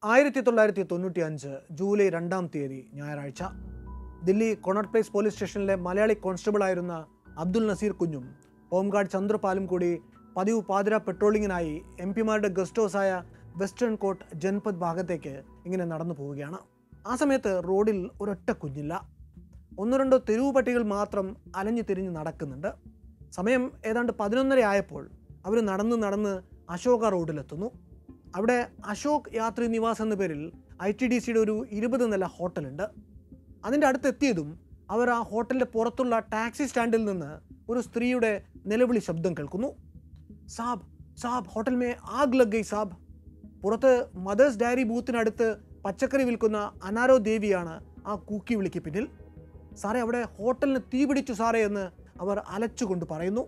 ആയിരത്തി തൊള്ളായിരത്തി തൊണ്ണൂറ്റി അഞ്ച് ജൂലൈ രണ്ടാം തീയതി ഞായറാഴ്ച ദില്ലി കൊണട്ട് പ്ലേസ് പോലീസ് സ്റ്റേഷനിലെ മലയാളി കോൺസ്റ്റബിളായിരുന്ന അബ്ദുൽ നസീർ കുഞ്ഞും ഹോംഗാർഡ് ചന്ദ്രപാലും കൂടി പതിവ് പാതിര പെട്രോളിങ്ങിനായി എം പിമാരുടെ ഗസ്റ്റ് ഹൗസായ വെസ്റ്റേൺ കോട്ട് ജൻപത് ഭാഗത്തേക്ക് ഇങ്ങനെ നടന്നു പോവുകയാണ് ആ സമയത്ത് റോഡിൽ ഒരൊറ്റ കുഞ്ഞില്ല ഒന്നു രണ്ടോ തെരുവ് പട്ടികൾ മാത്രം അലഞ്ഞു തിരിഞ്ഞ് നടക്കുന്നുണ്ട് സമയം ഏതാണ്ട് പതിനൊന്നര ആയപ്പോൾ അവർ നടന്ന് നടന്ന് അശോക റോഡിലെത്തുന്നു അവിടെ അശോക് യാത്രി നിവാസ് എന്ന പേരിൽ ഐ ടി ഡി സിയുടെ ഒരു ഇരുപത് നില ഹോട്ടലുണ്ട് അതിൻ്റെ അടുത്തെത്തിയതും അവർ ആ ഹോട്ടലിൻ്റെ പുറത്തുള്ള ടാക്സി സ്റ്റാൻഡിൽ നിന്ന് ഒരു സ്ത്രീയുടെ നിലവിളി ശബ്ദം കേൾക്കുന്നു സാബ് സാബ് ഹോട്ടൽ മേ ആഗ് ലഗ് ഗൈ സാബ് പുറത്ത് മദേഴ്സ് ഡയറി ബൂത്തിനടുത്ത് പച്ചക്കറി വിൽക്കുന്ന അനാരോ ദേവിയാണ് ആ കൂക്കി വിളിക്ക് പിന്നിൽ സാറേ അവിടെ ഹോട്ടലിന് തീ പിടിച്ചു സാറേ എന്ന് അവർ അലച്ചുകൊണ്ട് പറയുന്നു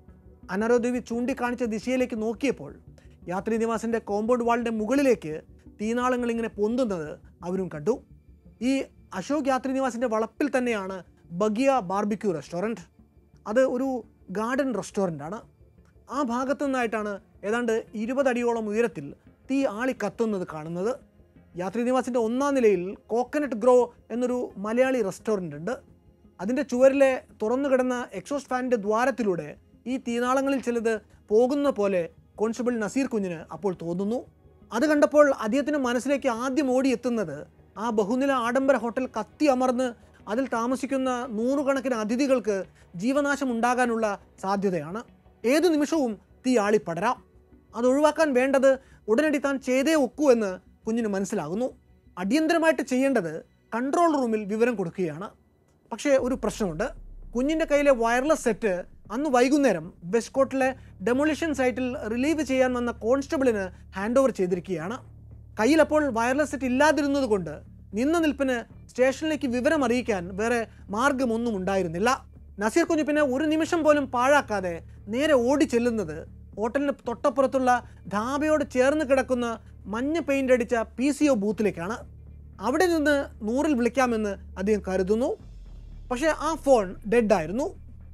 അനാരോ ദേവി ചൂണ്ടിക്കാണിച്ച ദിശയിലേക്ക് നോക്കിയപ്പോൾ യാത്രി നിവാസിൻ്റെ കോമ്പൗണ്ട് വാളിൻ്റെ മുകളിലേക്ക് തീനാളങ്ങൾ ഇങ്ങനെ പൊന്തുന്നത് അവരും കണ്ടു ഈ അശോക് യാത്രി നിവാസിൻ്റെ വളപ്പിൽ തന്നെയാണ് ബഗിയ ബാർബിക്യൂ റെസ്റ്റോറൻറ്റ് അത് ഒരു ഗാർഡൻ റെസ്റ്റോറൻ്റ് ആണ് ആ ഭാഗത്തു നിന്നായിട്ടാണ് ഏതാണ്ട് ഇരുപത് അടിയോളം ഉയരത്തിൽ തീ ആളി കത്തുന്നത് കാണുന്നത് യാത്രി നിവാസിൻ്റെ ഒന്നാം നിലയിൽ കോക്കനട്ട് ഗ്രോ എന്നൊരു മലയാളി റെസ്റ്റോറൻ്റ് ഉണ്ട് അതിൻ്റെ ചുവരിലെ തുറന്നു കിടന്ന എക്സോസ്റ്റ് ഫാനിൻ്റെ ദ്വാരത്തിലൂടെ ഈ തീനാളങ്ങളിൽ ചിലത് പോകുന്ന പോലെ കോൺസ്റ്റബിൾ നസീർ കുഞ്ഞിന് അപ്പോൾ തോന്നുന്നു അത് കണ്ടപ്പോൾ അദ്ദേഹത്തിൻ്റെ മനസ്സിലേക്ക് ആദ്യം ഓടിയെത്തുന്നത് ആ ബഹുനില ആഡംബര ഹോട്ടൽ കത്തി അമർന്ന് അതിൽ താമസിക്കുന്ന നൂറുകണക്കിന് അതിഥികൾക്ക് ജീവനാശം ഉണ്ടാകാനുള്ള സാധ്യതയാണ് ഏതു നിമിഷവും തീ ആളിപ്പടരാം അത് ഒഴിവാക്കാൻ വേണ്ടത് ഉടനടി താൻ ചെയ്തേ ഒക്കൂ എന്ന് കുഞ്ഞിന് മനസ്സിലാകുന്നു അടിയന്തരമായിട്ട് ചെയ്യേണ്ടത് കൺട്രോൾ റൂമിൽ വിവരം കൊടുക്കുകയാണ് പക്ഷേ ഒരു പ്രശ്നമുണ്ട് കുഞ്ഞിൻ്റെ കയ്യിലെ വയർലെസ് സെറ്റ് അന്ന് വൈകുന്നേരം വെസ്റ്റ്കോട്ടിലെ ഡെമോളിഷൻ സൈറ്റിൽ റിലീവ് ചെയ്യാൻ വന്ന കോൺസ്റ്റബിളിന് ഹാൻഡ് ഓവർ ചെയ്തിരിക്കുകയാണ് കയ്യിൽ അപ്പോൾ വയർലെസ് സെറ്റ് ഇല്ലാതിരുന്നത് കൊണ്ട് നിന്ന നിൽപ്പിന് സ്റ്റേഷനിലേക്ക് വിവരം അറിയിക്കാൻ വേറെ മാർഗമൊന്നും ഉണ്ടായിരുന്നില്ല നസീർ കുഞ്ഞ് പിന്നെ ഒരു നിമിഷം പോലും പാഴാക്കാതെ നേരെ ഓടി ചെല്ലുന്നത് ഹോട്ടലിന് തൊട്ടപ്പുറത്തുള്ള ധാബയോട് ചേർന്ന് കിടക്കുന്ന മഞ്ഞ പെയിൻ്റ് അടിച്ച പി സി ഒ ബൂത്തിലേക്കാണ് അവിടെ നിന്ന് നൂറിൽ വിളിക്കാമെന്ന് അദ്ദേഹം കരുതുന്നു പക്ഷേ ആ ഫോൺ ഡെഡായിരുന്നു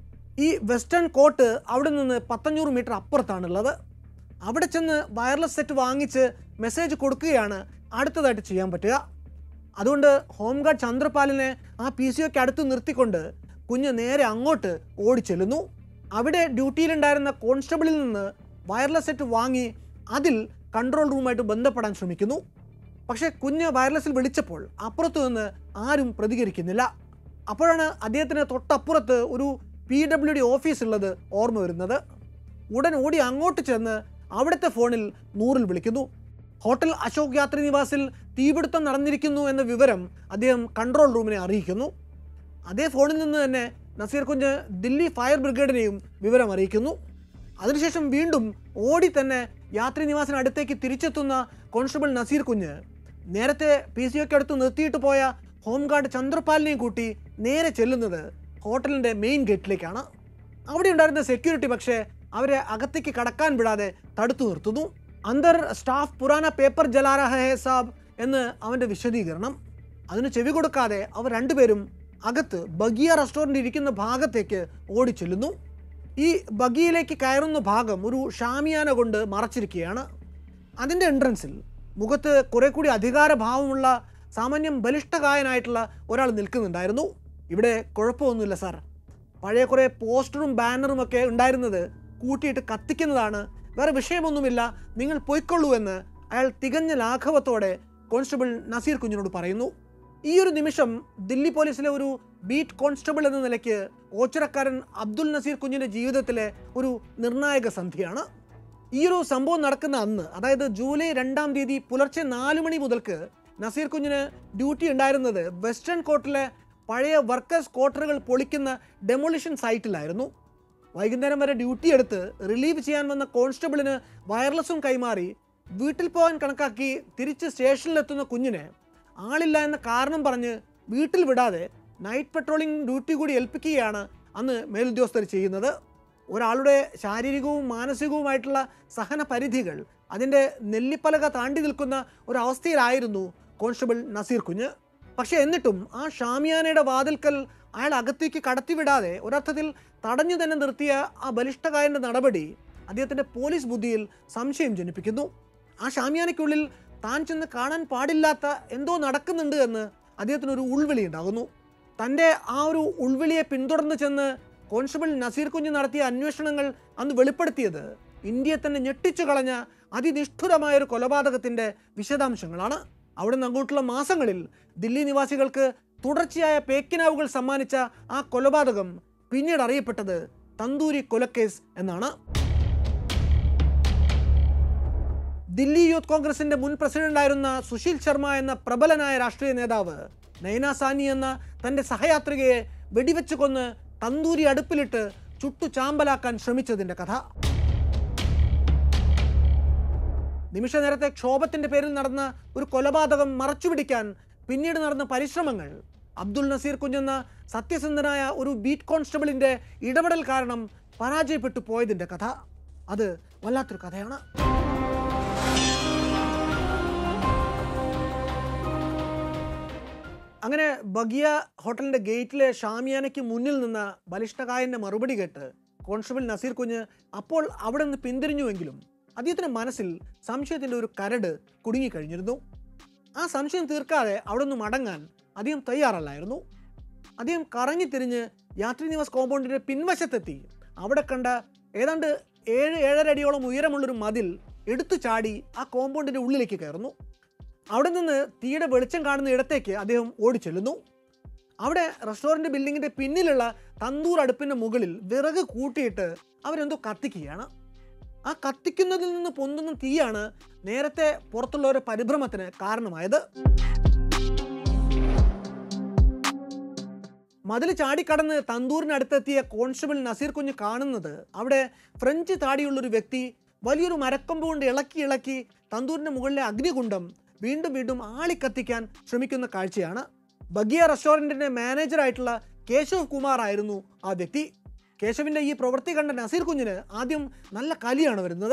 ഈ വെസ്റ്റേൺ കോട്ട് അവിടെ നിന്ന് പത്തഞ്ഞൂറ് മീറ്റർ അപ്പുറത്താണുള്ളത് അവിടെ ചെന്ന് വയർലെസ് സെറ്റ് വാങ്ങിച്ച് മെസ്സേജ് കൊടുക്കുകയാണ് അടുത്തതായിട്ട് ചെയ്യാൻ പറ്റുക അതുകൊണ്ട് ഹോംഗാർഡ് ചന്ദ്രപാലിനെ ആ പി സി ഒക്ക് അടുത്ത് നിർത്തിക്കൊണ്ട് കുഞ്ഞ് നേരെ അങ്ങോട്ട് ഓടിച്ചെല്ലുന്നു അവിടെ ഡ്യൂട്ടിയിലുണ്ടായിരുന്ന കോൺസ്റ്റബിളിൽ നിന്ന് വയർലെസ് സെറ്റ് വാങ്ങി അതിൽ കൺട്രോൾ റൂമായിട്ട് ബന്ധപ്പെടാൻ ശ്രമിക്കുന്നു പക്ഷേ കുഞ്ഞ് വയർലെസ്സിൽ വിളിച്ചപ്പോൾ അപ്പുറത്തു നിന്ന് ആരും പ്രതികരിക്കുന്നില്ല അപ്പോഴാണ് അദ്ദേഹത്തിന് തൊട്ടപ്പുറത്ത് ഒരു പി ഡബ്ല്യു ഡി ഓഫീസ് ഉള്ളത് ഓർമ്മ വരുന്നത് ഉടൻ ഓടി അങ്ങോട്ട് ചെന്ന് അവിടുത്തെ ഫോണിൽ നൂറിൽ വിളിക്കുന്നു ഹോട്ടൽ അശോക് യാത്രി നിവാസിൽ തീപിടുത്തം നടന്നിരിക്കുന്നു എന്ന വിവരം അദ്ദേഹം കൺട്രോൾ റൂമിനെ അറിയിക്കുന്നു അതേ ഫോണിൽ നിന്ന് തന്നെ നസീർ കുഞ്ഞ് ദില്ലി ഫയർ ബ്രിഗേഡിനെയും വിവരം അറിയിക്കുന്നു അതിനുശേഷം വീണ്ടും ഓടി തന്നെ യാത്രി നിവാസിന് അടുത്തേക്ക് തിരിച്ചെത്തുന്ന കോൺസ്റ്റബിൾ നസീർ കുഞ്ഞ് നേരത്തെ പി സി ഒക്ക് അടുത്ത് നിർത്തിയിട്ട് പോയ ഹോംഗാർഡ് ചന്ദ്രപാലിനെയും കൂട്ടി നേരെ ചെല്ലുന്നത് ഹോട്ടലിൻ്റെ മെയിൻ ഗേറ്റിലേക്കാണ് അവിടെ ഉണ്ടായിരുന്ന സെക്യൂരിറ്റി പക്ഷേ അവരെ അകത്തേക്ക് കടക്കാൻ വിടാതെ തടുത്തു നിർത്തുന്നു അന്തർ സ്റ്റാഫ് പുരാന പേപ്പർ ജലാര ഹേ സാബ് എന്ന് അവൻ്റെ വിശദീകരണം അതിന് ചെവി കൊടുക്കാതെ അവർ രണ്ടുപേരും അകത്ത് ബഗിയ റെസ്റ്റോറൻറ്റ് ഇരിക്കുന്ന ഭാഗത്തേക്ക് ഓടിച്ചെല്ലുന്നു ഈ ബഗിയിലേക്ക് കയറുന്ന ഭാഗം ഒരു ഷാമിയാന കൊണ്ട് മറച്ചിരിക്കുകയാണ് അതിൻ്റെ എൻട്രൻസിൽ മുഖത്ത് കുറെ കൂടി അധികാരഭാവമുള്ള സാമാന്യം ബലിഷ്ഠകായനായിട്ടുള്ള ഒരാൾ നിൽക്കുന്നുണ്ടായിരുന്നു ഇവിടെ കുഴപ്പമൊന്നുമില്ല സാർ പഴയ കുറേ പോസ്റ്ററും ബാനറും ഒക്കെ ഉണ്ടായിരുന്നത് കൂട്ടിയിട്ട് കത്തിക്കുന്നതാണ് വേറെ വിഷയമൊന്നുമില്ല നിങ്ങൾ പൊയ്ക്കൊള്ളൂ എന്ന് അയാൾ തികഞ്ഞ ലാഘവത്തോടെ കോൺസ്റ്റബിൾ നസീർ കുഞ്ഞിനോട് പറയുന്നു ഈ ഒരു നിമിഷം ദില്ലി പോലീസിലെ ഒരു ബീറ്റ് കോൺസ്റ്റബിൾ എന്ന നിലയ്ക്ക് ഓച്ചിറക്കാരൻ അബ്ദുൽ നസീർ കുഞ്ഞിൻ്റെ ജീവിതത്തിലെ ഒരു നിർണായക സന്ധിയാണ് ഈ ഒരു സംഭവം നടക്കുന്ന അന്ന് അതായത് ജൂലൈ രണ്ടാം തീയതി പുലർച്ചെ നാല് മണി മുതൽക്ക് നസീർ കുഞ്ഞിന് ഡ്യൂട്ടി ഉണ്ടായിരുന്നത് വെസ്റ്റേൺ കോർട്ടിലെ പഴയ വർക്കേഴ്സ് ക്വാർട്ടറുകൾ പൊളിക്കുന്ന ഡെമോളിഷൻ സൈറ്റിലായിരുന്നു വൈകുന്നേരം വരെ ഡ്യൂട്ടി എടുത്ത് റിലീവ് ചെയ്യാൻ വന്ന കോൺസ്റ്റബിളിന് വയർലെസ്സും കൈമാറി വീട്ടിൽ പോകാൻ കണക്കാക്കി തിരിച്ച് സ്റ്റേഷനിലെത്തുന്ന കുഞ്ഞിനെ ആളില്ല എന്ന കാരണം പറഞ്ഞ് വീട്ടിൽ വിടാതെ നൈറ്റ് പെട്രോളിംഗ് ഡ്യൂട്ടി കൂടി ഏൽപ്പിക്കുകയാണ് അന്ന് മേലുദ്യോഗസ്ഥർ ചെയ്യുന്നത് ഒരാളുടെ ശാരീരികവും മാനസികവുമായിട്ടുള്ള സഹന പരിധികൾ അതിൻ്റെ നെല്ലിപ്പലക താണ്ടി നിൽക്കുന്ന ഒരവസ്ഥയിലായിരുന്നു കോൺസ്റ്റബിൾ നസീർ കുഞ്ഞ് പക്ഷേ എന്നിട്ടും ആ ഷാമിയാനയുടെ വാതിൽക്കൽ അയാൾ അകത്തേക്ക് കടത്തിവിടാതെ ഒരർത്ഥത്തിൽ തടഞ്ഞു തന്നെ നിർത്തിയ ആ ബലിഷ്ഠകായൻ്റെ നടപടി അദ്ദേഹത്തിൻ്റെ പോലീസ് ബുദ്ധിയിൽ സംശയം ജനിപ്പിക്കുന്നു ആ ഷാമിയാനയ്ക്കുള്ളിൽ താൻ ചെന്ന് കാണാൻ പാടില്ലാത്ത എന്തോ നടക്കുന്നുണ്ട് എന്ന് അദ്ദേഹത്തിന് ഒരു ഉൾവിളി ഉണ്ടാകുന്നു തൻ്റെ ആ ഒരു ഉൾവിളിയെ പിന്തുടർന്ന് ചെന്ന് കോൺസ്റ്റബിൾ നസീർ കുഞ്ഞ് നടത്തിയ അന്വേഷണങ്ങൾ അന്ന് വെളിപ്പെടുത്തിയത് ഇന്ത്യയെ തന്നെ ഞെട്ടിച്ചു കളഞ്ഞ അതിനിഷ്ഠുരമായ ഒരു കൊലപാതകത്തിൻ്റെ വിശദാംശങ്ങളാണ് അവിടെ നിന്ന് അങ്ങോട്ടുള്ള മാസങ്ങളിൽ ദില്ലി നിവാസികൾക്ക് തുടർച്ചയായ പേക്കിനാവുകൾ സമ്മാനിച്ച ആ കൊലപാതകം പിന്നീട് അറിയപ്പെട്ടത് തന്തൂരി കൊലക്കേസ് എന്നാണ് ദില്ലി യൂത്ത് കോൺഗ്രസിന്റെ മുൻ പ്രസിഡന്റായിരുന്ന സുശീൽ ശർമ്മ എന്ന പ്രബലനായ രാഷ്ട്രീയ നേതാവ് നൈന സാനി എന്ന തന്റെ സഹയാത്രികയെ വെടിവെച്ച് കൊന്ന് തന്തൂരി അടുപ്പിലിട്ട് ചുട്ടു ചാമ്പലാക്കാൻ ശ്രമിച്ചതിന്റെ കഥ നിമിഷ നേരത്തെ ക്ഷോഭത്തിന്റെ പേരിൽ നടന്ന ഒരു കൊലപാതകം മറച്ചുപിടിക്കാൻ പിന്നീട് നടന്ന പരിശ്രമങ്ങൾ അബ്ദുൾ നസീർ കുഞ്ഞെന്ന സത്യസന്ധനായ ഒരു ബീറ്റ് കോൺസ്റ്റബിളിന്റെ ഇടപെടൽ കാരണം പരാജയപ്പെട്ടു പോയതിന്റെ കഥ അത് വല്ലാത്തൊരു കഥയാണ് അങ്ങനെ ബഗിയ ഹോട്ടലിന്റെ ഗേറ്റിലെ ഷാമിയാനയ്ക്ക് മുന്നിൽ നിന്ന ബലിഷ്ഠകായന്റെ മറുപടി കേട്ട് കോൺസ്റ്റബിൾ നസീർ കുഞ്ഞ് അപ്പോൾ അവിടെ നിന്ന് പിന്തിരിഞ്ഞുവെങ്കിലും അദ്ദേഹത്തിന്റെ മനസ്സിൽ സംശയത്തിന്റെ ഒരു കരട് കുടുങ്ങിക്കഴിഞ്ഞിരുന്നു ആ സംശയം തീർക്കാതെ അവിടെ നിന്ന് മടങ്ങാൻ അദ്ദേഹം തയ്യാറല്ലായിരുന്നു അദ്ദേഹം കറങ്ങി തിരിഞ്ഞ് യാത്രി നിവാസ് കോമ്പൗണ്ടിന്റെ പിൻവശത്തെത്തി അവിടെ കണ്ട ഏതാണ്ട് ഏഴ് ഏഴര അടിയോളം ഉയരമുള്ളൊരു മതിൽ എടുത്തു ചാടി ആ കോമ്പൗണ്ടിന്റെ ഉള്ളിലേക്ക് കയറുന്നു അവിടെ നിന്ന് തീയുടെ വെളിച്ചം കാണുന്ന ഇടത്തേക്ക് അദ്ദേഹം ഓടിച്ചെല്ലുന്നു അവിടെ റെസ്റ്റോറൻറ്റ് ബിൽഡിങ്ങിൻ്റെ പിന്നിലുള്ള തന്തൂർ അടുപ്പിൻ്റെ മുകളിൽ വിറക് കൂട്ടിയിട്ട് അവരെന്തോ കത്തിക്കുകയാണ് ആ കത്തിക്കുന്നതിൽ നിന്ന് പൊന്തുന്ന തീയാണ് നേരത്തെ പുറത്തുള്ള ഒരു പരിഭ്രമത്തിന് കാരണമായത് മതിൽ ചാടിക്കടന്ന് തന്തൂരിനടുത്തെത്തിയ കോൺസ്റ്റബിൾ നസീർ കുഞ്ഞ് കാണുന്നത് അവിടെ ഫ്രഞ്ച് താടിയുള്ളൊരു വ്യക്തി വലിയൊരു മരക്കൊമ്പ് കൊണ്ട് ഇളക്കി ഇളക്കി തന്തൂരിൻ്റെ മുകളിലെ അഗ്നികുണ്ഡം വീണ്ടും വീണ്ടും ആളിക്കത്തിക്കാൻ ശ്രമിക്കുന്ന കാഴ്ചയാണ് ബഗിയ റെസ്റ്റോറൻറ്റിൻ്റെ മാനേജറായിട്ടുള്ള കേശവ് കുമാർ ആയിരുന്നു ആ വ്യക്തി കേശവിൻ്റെ ഈ പ്രവൃത്തി കണ്ട നസീർ കുഞ്ഞിന് ആദ്യം നല്ല കലിയാണ് വരുന്നത്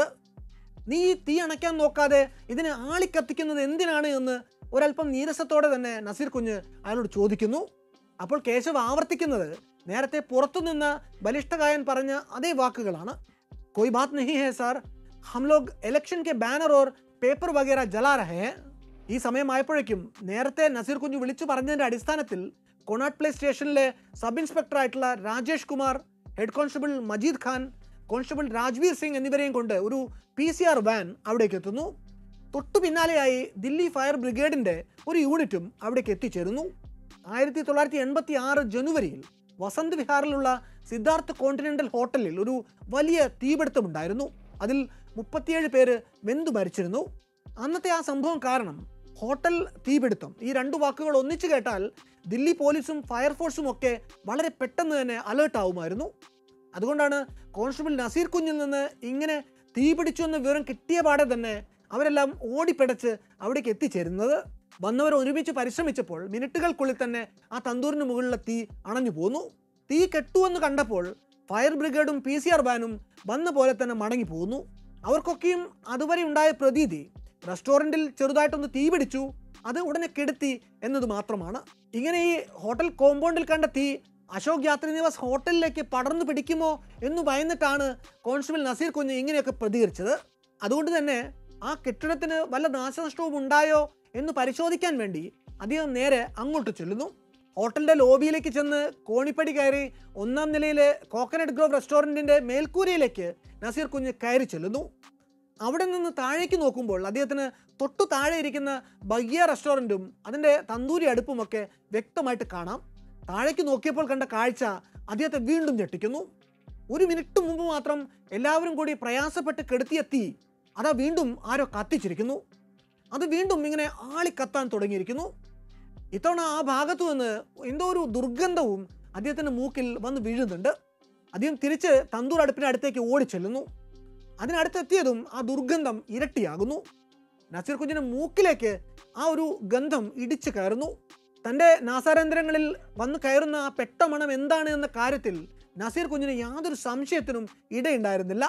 നീ ഈ തീ അണയ്ക്കാൻ നോക്കാതെ ഇതിനെ ആളിക്കത്തിക്കുന്നത് എന്തിനാണ് എന്ന് ഒരല്പം നീരസത്തോടെ തന്നെ നസീർ കുഞ്ഞ് അയാളോട് ചോദിക്കുന്നു അപ്പോൾ കേശവ് ആവർത്തിക്കുന്നത് നേരത്തെ പുറത്തുനിന്ന ബലിഷ്ഠകായൻ പറഞ്ഞ അതേ വാക്കുകളാണ് कोई बात नहीं है सर हम लोग इलेक्शन के बैनर और പേപ്പർ വഗേറ ജലാ രഹേ ഹെ ഈ സമയമായപ്പോഴേക്കും നേരത്തെ നസീർ കുഞ്ഞു വിളിച്ചു പറഞ്ഞതിൻ്റെ അടിസ്ഥാനത്തിൽ കൊണാട്ട് പ്ലേ സ്റ്റേഷനിലെ സബ് ഇൻസ്പെക്ടർ ആയിട്ടുള്ള Rajesh Kumar head constable Majeed Khan constable Rajveer Singh എന്നിവരെയും കൊണ്ട് ഒരു പി സി ആർ വാൻ അവിടേക്ക് എത്തുന്നു തൊട്ടു പിന്നാലെയായി ദില്ലി ഫയർ ബ്രിഗേഡിൻ്റെ ഒരു യൂണിറ്റും അവിടേക്ക് എത്തിച്ചേരുന്നു ആയിരത്തി തൊള്ളായിരത്തി എൺപത്തി ആറ് ജനുവരിയിൽ വസന്ത് വിഹാറിലുള്ള സിദ്ധാർത്ഥ് കോണ്ടിനെന്റൽ ഹോട്ടലിൽ ഒരു വലിയ തീപിടുത്തമുണ്ടായിരുന്നു അതിൽ മുപ്പത്തിയേഴ് പേര് വെന്തു മരിച്ചിരുന്നു അന്നത്തെ ആ സംഭവം കാരണം ഹോട്ടൽ തീപിടുത്തം ഈ രണ്ട് വാക്കുകൾ ഒന്നിച്ചു കേട്ടാൽ ദില്ലി പോലീസും ഫയർഫോഴ്സും ഒക്കെ വളരെ പെട്ടെന്ന് തന്നെ അലേർട്ട് ആവുമായിരുന്നു അതുകൊണ്ടാണ് കോൺസ്റ്റബിൾ നസീർ കുഞ്ഞിൽ നിന്ന് ഇങ്ങനെ തീ പിടിച്ചു എന്ന വിവരം കിട്ടിയ പാടെ തന്നെ അവരെല്ലാം ഓടിപ്പിടച്ച് അവിടേക്ക് എത്തിച്ചേരുന്നത് വന്നവർ ഒരുമിച്ച് പരിശ്രമിച്ചപ്പോൾ മിനിറ്റുകൾക്കുള്ളിൽ തന്നെ ആ തന്തൂരിന് മുകളിലെ തീ അണഞ്ഞു പോന്നു തീ കെട്ടുവെന്ന് കണ്ടപ്പോൾ ഫയർ ബ്രിഗേഡും പി സി ആർ വാനും വന്ന പോലെ തന്നെ മടങ്ങി പോകുന്നു അവർക്കൊക്കെയും അതുവരെ ഉണ്ടായ പ്രതീതി റെസ്റ്റോറൻറ്റിൽ ചെറുതായിട്ടൊന്ന് തീ പിടിച്ചു അത് ഉടനെ കെടുത്തി എന്നത് മാത്രമാണ് ഇങ്ങനെ ഈ ഹോട്ടൽ കോമ്പൗണ്ടിൽ കണ്ട തീ അശോക് യാത്രി നിവാസ് ഹോട്ടലിലേക്ക് പടർന്നു പിടിക്കുമോ എന്ന് ഭയന്നിട്ടാണ് കോൺസ്റ്റബിൾ നസീർ കുഞ്ഞ് ഇങ്ങനെയൊക്കെ പ്രതികരിച്ചത് അതുകൊണ്ട് തന്നെ ആ കെട്ടിടത്തിന് വല്ല നാശനഷ്ടവും ഉണ്ടായോ എന്ന് പരിശോധിക്കാൻ വേണ്ടി അദ്ദേഹം നേരെ അങ്ങോട്ട് ചെല്ലുന്നു ഹോട്ടലിന്റെ ലോബിയിലേക്ക് ചെന്ന് കോണിപ്പടി കയറി ഒന്നാം നിലയിലെ കോക്കനട്ട് ഗ്രോവ് റെസ്റ്റോറൻറ്റിന്റെ മേൽക്കൂരയിലേക്ക് നസീർ കുഞ്ഞ് കയറി ചെല്ലുന്നു അവിടെ നിന്ന് താഴേക്ക് നോക്കുമ്പോൾ അദ്ദേഹത്തിന് തൊട്ടു താഴെ ഇരിക്കുന്ന ബയ്യ റെസ്റ്റോറൻറ്റും അതിൻ്റെ തന്തൂരി അടുപ്പുമൊക്കെ വ്യക്തമായിട്ട് കാണാം താഴേക്ക് നോക്കിയപ്പോൾ കണ്ട കാഴ്ച അദ്ദേഹത്തെ വീണ്ടും ഞെട്ടിക്കുന്നു ഒരു മിനിറ്റ് മുമ്പ് മാത്രം എല്ലാവരും കൂടി പ്രയാസപ്പെട്ട് കെടുത്തിയ തീ അതാ വീണ്ടും ആരോ കത്തിച്ചിരിക്കുന്നു അത് വീണ്ടും ഇങ്ങനെ ആളിക്കത്താൻ തുടങ്ങിയിരിക്കുന്നു ഇത്തവണ ആ ഭാഗത്തു നിന്ന് എന്തോ ഒരു ദുർഗന്ധവും അദ്ദേഹത്തിൻ്റെ മൂക്കിൽ വന്ന് വീഴുന്നുണ്ട് അദ്ദേഹം തിരിച്ച് തന്തൂർ അടുപ്പിൻ്റെ അടുത്തേക്ക് ഓടിച്ചെല്ലുന്നു അതിനടുത്തെത്തിയതും ആ ദുർഗന്ധം ഇരട്ടിയാകുന്നു നസീർ കുഞ്ഞിൻ്റെ മൂക്കിലേക്ക് ആ ഒരു ഗന്ധം ഇടിച്ചു കയറുന്നു തൻ്റെ നാസാരന്തരങ്ങളിൽ വന്ന് കയറുന്ന ആ പെട്ടമണം എന്താണ് എന്ന കാര്യത്തിൽ നസീർ കുഞ്ഞിന് യാതൊരു സംശയത്തിനും ഇടയുണ്ടായിരുന്നില്ല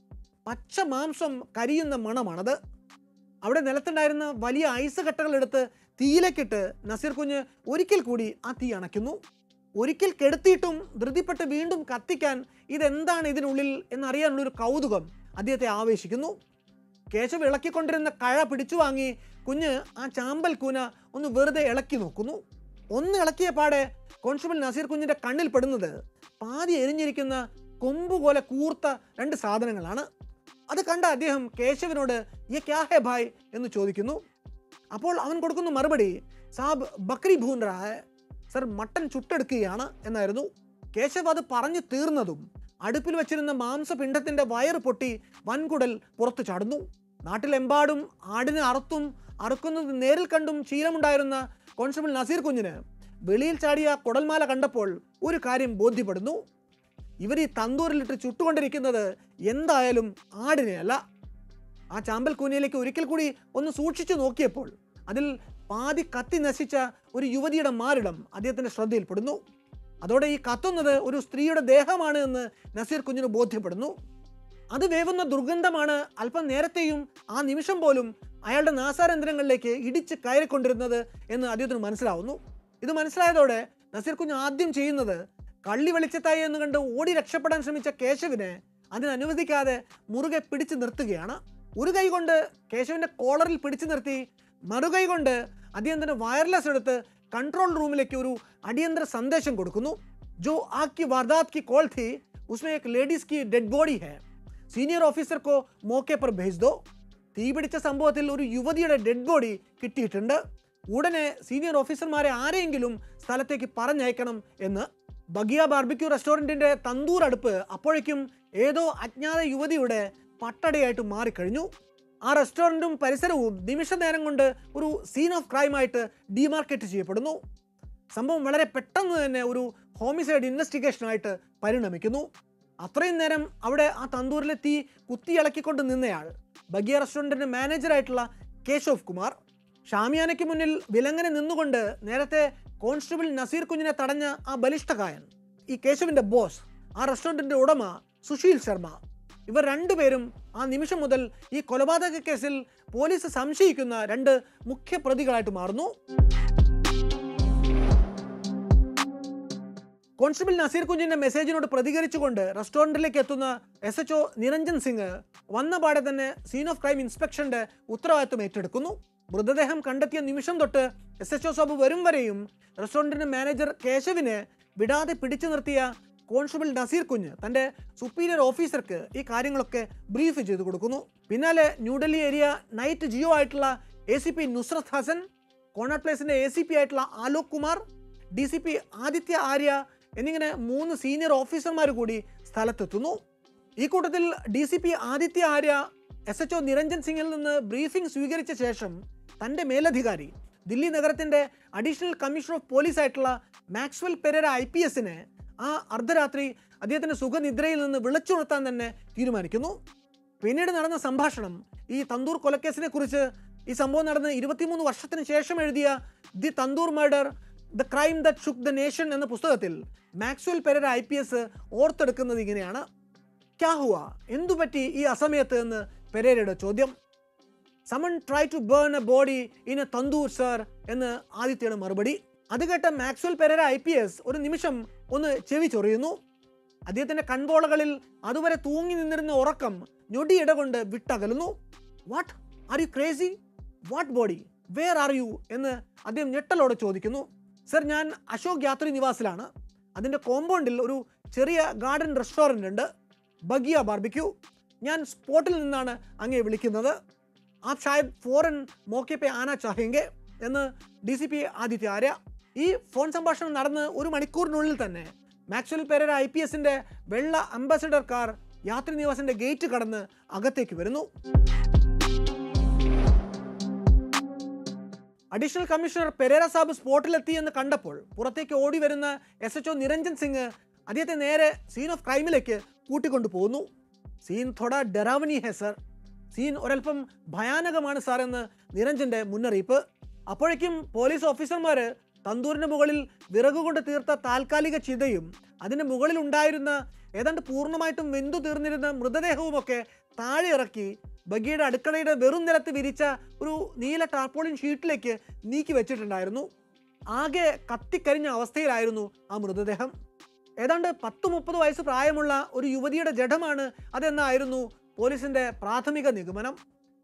പച്ച മാംസം കരിയുന്ന മണമാണത് അവിടെ നിലത്തുണ്ടായിരുന്ന വലിയ ഐസ് കട്ടകൾ എടുത്ത് തീയിലേക്കിട്ട് നസീർ കുഞ്ഞ് ഒരിക്കൽ കൂടി ആ തീ അണയ്ക്കുന്നു ഒരിക്കൽ കെടുത്തിയിട്ടും ധൃതിപ്പെട്ട് വീണ്ടും കത്തിക്കാൻ ഇതെന്താണ് ഇതിനുള്ളിൽ എന്നറിയാനുള്ളൊരു കൗതുകം അദ്ദേഹത്തെ ആവേശിക്കുന്നു കേശവ് ഇളക്കിക്കൊണ്ടിരുന്ന കഴ പിടിച്ചു വാങ്ങി കുഞ്ഞ് ആ ചാമ്പൽ കൂന ഒന്ന് വെറുതെ ഇളക്കി നോക്കുന്നു ഒന്ന് ഇളക്കിയ പാടെ കോൺസ്റ്റബിൾ നസീർ കുഞ്ഞിന്റെ കണ്ണിൽ പെടുന്നത് പാതി എരിഞ്ഞിരിക്കുന്ന കൊമ്പ് പോലെ കൂർത്ത രണ്ട് സാധനങ്ങളാണ് അത് കണ്ട അദ്ദേഹം കേശവിനോട് യെ ക്യാ ഹെ ഭായ് എന്ന് ചോദിക്കുന്നു അപ്പോൾ അവൻ കൊടുക്കുന്ന മറുപടി സാബ് ബക്രി ഭൂൻ റാ ഹെ സർ മട്ടൻ ചുട്ടെടുക്കുകയാണ് എന്നായിരുന്നു കേശവ് അത് പറഞ്ഞു തീർന്നതും അടുപ്പിൽ വെച്ചിരുന്ന മാംസപിണ്ഡത്തിന്റെ വയറ് പൊട്ടി വൻകുടൽ പുറത്തു ചാടുന്നു നാട്ടിലെമ്പാടും ആടിനെ അറുത്തും അറുക്കുന്നത് നേരിൽ കണ്ടും ശീലമുണ്ടായിരുന്ന കോൺസ്റ്റബിൾ നസീർ കുഞ്ഞിന് വെളിയിൽ ചാടിയ കുടൽമാല കണ്ടപ്പോൾ ഒരു കാര്യം ബോധ്യപ്പെടുന്നു ഇവർ ഈ തന്തൂരിലിട്ട് ചുട്ടുകൊണ്ടിരിക്കുന്നത് എന്തായാലും ആടിനെയല്ല ആ ചാമ്പൽ കൂനയിലേക്ക് ഒരിക്കൽ കൂടി ഒന്ന് സൂക്ഷിച്ചു നോക്കിയപ്പോൾ അതിൽ പാതി കത്തി നശിച്ച ഒരു യുവതിയുടെ മാറിടം അദ്ദേഹത്തിന്റെ ശ്രദ്ധയിൽപ്പെടുന്നു അതോടെ ഈ കത്തുന്നത് ഒരു സ്ത്രീയുടെ ദേഹമാണ് എന്ന് നസീർ കുഞ്ഞിന് ബോധ്യപ്പെടുന്നു അത് വേവുന്ന ദുർഗന്ധമാണ് അല്പം നേരത്തെയും ആ നിമിഷം പോലും അയാളുടെ നാസാരന്ധ്രങ്ങളിലേക്ക് ഇടിച്ച് കയറിക്കൊണ്ടിരുന്നത് എന്ന് അദ്ദേഹത്തിന് മനസ്സിലാവുന്നു ഇത് മനസ്സിലായതോടെ നസീർ കുഞ്ഞ് ആദ്യം ചെയ്യുന്നത് കള്ളി വെളിച്ചത്തായി എന്ന് കണ്ട് ഓടി രക്ഷപ്പെടാൻ ശ്രമിച്ച കേശവിനെ അതിനനുവദിക്കാതെ മുറുകെ പിടിച്ചു നിർത്തുകയാണ് ഒരു കൈ കൊണ്ട് കേശവിന്റെ കോളറിൽ പിടിച്ചു നിർത്തി മറുകൈ കൊണ്ട് അദ്ദേഹം തന്നെ വയർലെസ് എടുത്ത് കൺട്രോൾ റൂമിലേക്ക് ഒരു അടിയന്തര സന്ദേശം കൊടുക്കുന്നു ജോ ആക്കി വാർദാത് की कॉल थी उसमें एक लेडीज की डेड बॉडी है സീനിയർ ഓഫീസർ കോ മോക്കെ पर भेज दो തീപിടിച്ച സംഭവത്തിൽ ഒരു യുവതിയുടെ ഡെഡ് ബോഡി കിട്ടിയിട്ടുണ്ട് ഉടനെ സീനിയർ ഓഫീസർമാരെ ആരെയെങ്കിലും സ്ഥലത്തേക്ക് പറഞ്ഞയക്കണം എന്ന് ബഗിയ ബാർബിക്യൂ റെസ്റ്റോറൻറ്റിൻ്റെ തന്തൂർ അടുപ്പ് അപ്പോഴേക്കും ഏതോ അജ്ഞാത യുവതിയുടെ പട്ടടയായിട്ട് മാറിക്കഴിഞ്ഞു ആ റെസ്റ്റോറൻറ്റും പരിസരവും നിമിഷ നേരം കൊണ്ട് ഒരു സീൻ ഓഫ് ക്രൈമായിട്ട് ഡിമാർക്കറ്റ് ചെയ്യപ്പെടുന്നു സംഭവം വളരെ പെട്ടെന്ന് തന്നെ ഒരു ഹോമിസൈഡ് ഇൻവെസ്റ്റിഗേഷനായിട്ട് പരിണമിക്കുന്നു അത്രയും നേരം അവിടെ ആ തന്തൂരിലെ തീ കുത്തിയിളക്കിക്കൊണ്ട് നിന്നയാൾ ബഗിയ റെസ്റ്റോറൻറ്റിൻ്റെ മാനേജറായിട്ടുള്ള കേശവ് കുമാർ ഷാമിയാനയ്ക്ക് മുന്നിൽ വിലങ്ങനെ നിന്നുകൊണ്ട് നേരത്തെ കോൺസ്റ്റബിൾ നസീർ കുഞ്ഞിനെ തടഞ്ഞ ആ ബലിഷ്ഠകായൻ ഈ കേശവിൻ്റെ ബോസ് ആ റെസ്റ്റോറൻറ്റിൻ്റെ ഉടമ സുശീൽ ശർമ്മ ഇവർ രണ്ടുപേരും ആ നിമിഷം മുതൽ ഈ കൊലപാതക കേസിൽ പോലീസ് സംശയിക്കുന്ന രണ്ട് മുഖ്യ പ്രതികളായിട്ട് മാറുന്നു കോൺസ്റ്റബിൾ നസീർ കുഞ്ഞിന്റെ മെസ്സേജിനോട് പ്രതികരിച്ചുകൊണ്ട് റെസ്റ്റോറൻറ്റിലേക്ക് എത്തുന്ന S H O Niranjan Singh വന്ന പാടെ തന്നെ സീൻ ഓഫ് ക്രൈം ഇൻസ്പെക്ഷന്റെ ഉത്തരവാദിത്വം ഏറ്റെടുക്കുന്നു മൃതദേഹം കണ്ടെത്തിയ നിമിഷം തൊട്ട് എസ് എച്ച് ഒ സാബ് വരും വരെയും റെസ്റ്റോറൻറ്റിന്റെ മാനേജർ കേശവിനെ വിടാതെ പിടിച്ചു നിർത്തിയ കോൺസ്റ്റബിൾ നസീർ കുഞ്ഞ് തന്റെ സുപ്പീരിയർ ഓഫീസർക്ക് ഈ കാര്യങ്ങളൊക്കെ ബ്രീഫ് ചെയ്തു കൊടുക്കുന്നു പിന്നാലെ ന്യൂഡൽഹി ഏരിയ നൈറ്റ് ജിയോ ആയിട്ടുള്ള A C P Nusrat Hasan Connaught പ്ലേസിന്റെ എ സി പി ആയിട്ടുള്ള Alok Kumar D C P Aditya Arya എന്നിങ്ങനെ മൂന്ന് സീനിയർ ഓഫീസർമാർ കൂടി സ്ഥലത്തെത്തുന്നു ഈ കൂട്ടത്തിൽ D C P Aditya Arya S H O Niranjan സിംഗിൽ നിന്ന് ബ്രീഫിംഗ് സ്വീകരിച്ച ശേഷം തൻ്റെ മേലധികാരി ദില്ലി നഗരത്തിൻ്റെ അഡീഷണൽ കമ്മീഷണർ ഓഫ് പോലീസ് ആയിട്ടുള്ള മാക്സ്വൽ പെരേര ഐ പി എസിനെ ആ അർദ്ധരാത്രി അദ്ദേഹത്തിൻ്റെ സുഖനിദ്രയിൽ നിന്ന് വിളിച്ചുണർത്താൻ തന്നെ തീരുമാനിക്കുന്നു പിന്നീട് നടന്ന സംഭാഷണം ഈ തന്തൂർ കൊലക്കേസിനെ കുറിച്ച് ഈ സംഭവം നടന്ന് ഇരുപത്തിമൂന്ന് വർഷത്തിന് ശേഷം എഴുതിയ the tandoor murder the crime that shook the nation എന്ന പുസ്തകത്തിൽ Maxwell Pereira I P S ഓർത്തെടുക്കുന്നത് ഇങ്ങനെയാണ് ക്യാ ഹുവ എന്തു പറ്റി ഈ അസമയത്ത് എന്ന് പെരേരയുടെ ചോദ്യം someone try to burn a body in a tandoor sir എന്ന് ആദിത്യയുടെ മറുപടി അത് കേട്ട Maxwell Pereira I P S ഒരു നിമിഷം ഒന്ന് ചെവി ചൊറിയുന്നു അദ്ദേഹത്തിന്റെ കൺപോളകളിൽ അതുവരെ തൂങ്ങി നിന്നിരുന്ന ഉറക്കം ഞൊടിയിട കൊണ്ട് വിട്ടകലുന്നു what are you crazy what body where are you എന്ന് അദ്ദേഹം ഞെട്ടലോടെ ചോദിക്കുന്നു സർ ഞാൻ അശോക് യാത്രി നിവാസിലാണ് അതിൻ്റെ കോമ്പൗണ്ടിൽ ഒരു ചെറിയ ഗാർഡൻ റെസ്റ്റോറൻ്റ് ഉണ്ട് ബഗിയ ബാർബിക്യൂ ഞാൻ സ്പോട്ടിൽ നിന്നാണ് അങ്ങേ വിളിക്കുന്നത് ആപ് ഷായദ് ഫോറൻ മോക്കെ പേ ആന ചാഹെങ്കെ എന്ന് D C P Aditya Arya ഈ ഫോൺ സംഭാഷണം നടന്ന് ഒരു മണിക്കൂറിനുള്ളിൽ തന്നെ മാക്സ്വൽ പെരേര ഐ പി എസിൻ്റെ വെള്ള അംബാസഡർ കാർ യാത്രി നിവാസിൻ്റെ ഗേറ്റ് കടന്ന് അകത്തേക്ക് വരുന്നു അഡീഷണൽ കമ്മീഷണർ പെരേര സാബ് സ്പോട്ടിലെത്തി എന്ന് കണ്ടപ്പോൾ പുറത്തേക്ക് ഓടി വരുന്ന S H O Niranjan Singh അദ്ദേഹത്തെ നേരെ സീൻ ഓഫ് ക്രൈമിലേക്ക് കൂട്ടിക്കൊണ്ടു പോകുന്നു സീൻ തൊട ഡെറാവനി ഹെ സർ സീൻ ഒരൽപ്പം ഭയാനകമാണ് സാർ എന്ന് നിരഞ്ജന്റെ മുന്നറിയിപ്പ് അപ്പോഴേക്കും പോലീസ് ഓഫീസർമാർ തന്തൂരിന് മുകളിൽ വിറക് കൊണ്ട് തീർത്ത താൽക്കാലിക ചിതയും അതിന് മുകളിൽ ഉണ്ടായിരുന്ന ഏതാണ്ട് പൂർണ്ണമായിട്ടും വെന്തു തീർന്നിരുന്ന മൃതദേഹവുമൊക്കെ താഴെ ഇറക്കി ബഗിയുടെ അടുക്കളയുടെ വെറും നിലത്ത് വിരിച്ച ഒരു നീല ടാർപോളിൻ ഷീറ്റിലേക്ക് നീക്കി വെച്ചിട്ടുണ്ടായിരുന്നു ആകെ കത്തിക്കരിഞ്ഞ അവസ്ഥയിലായിരുന്നു ആ മൃതദേഹം ഏതാണ്ട് പത്ത് മുപ്പത് വയസ്സ് പ്രായമുള്ള ഒരു യുവതിയുടെ ജഡമാണ് അതെന്നായിരുന്നു പോലീസിന്റെ പ്രാഥമിക നിഗമനം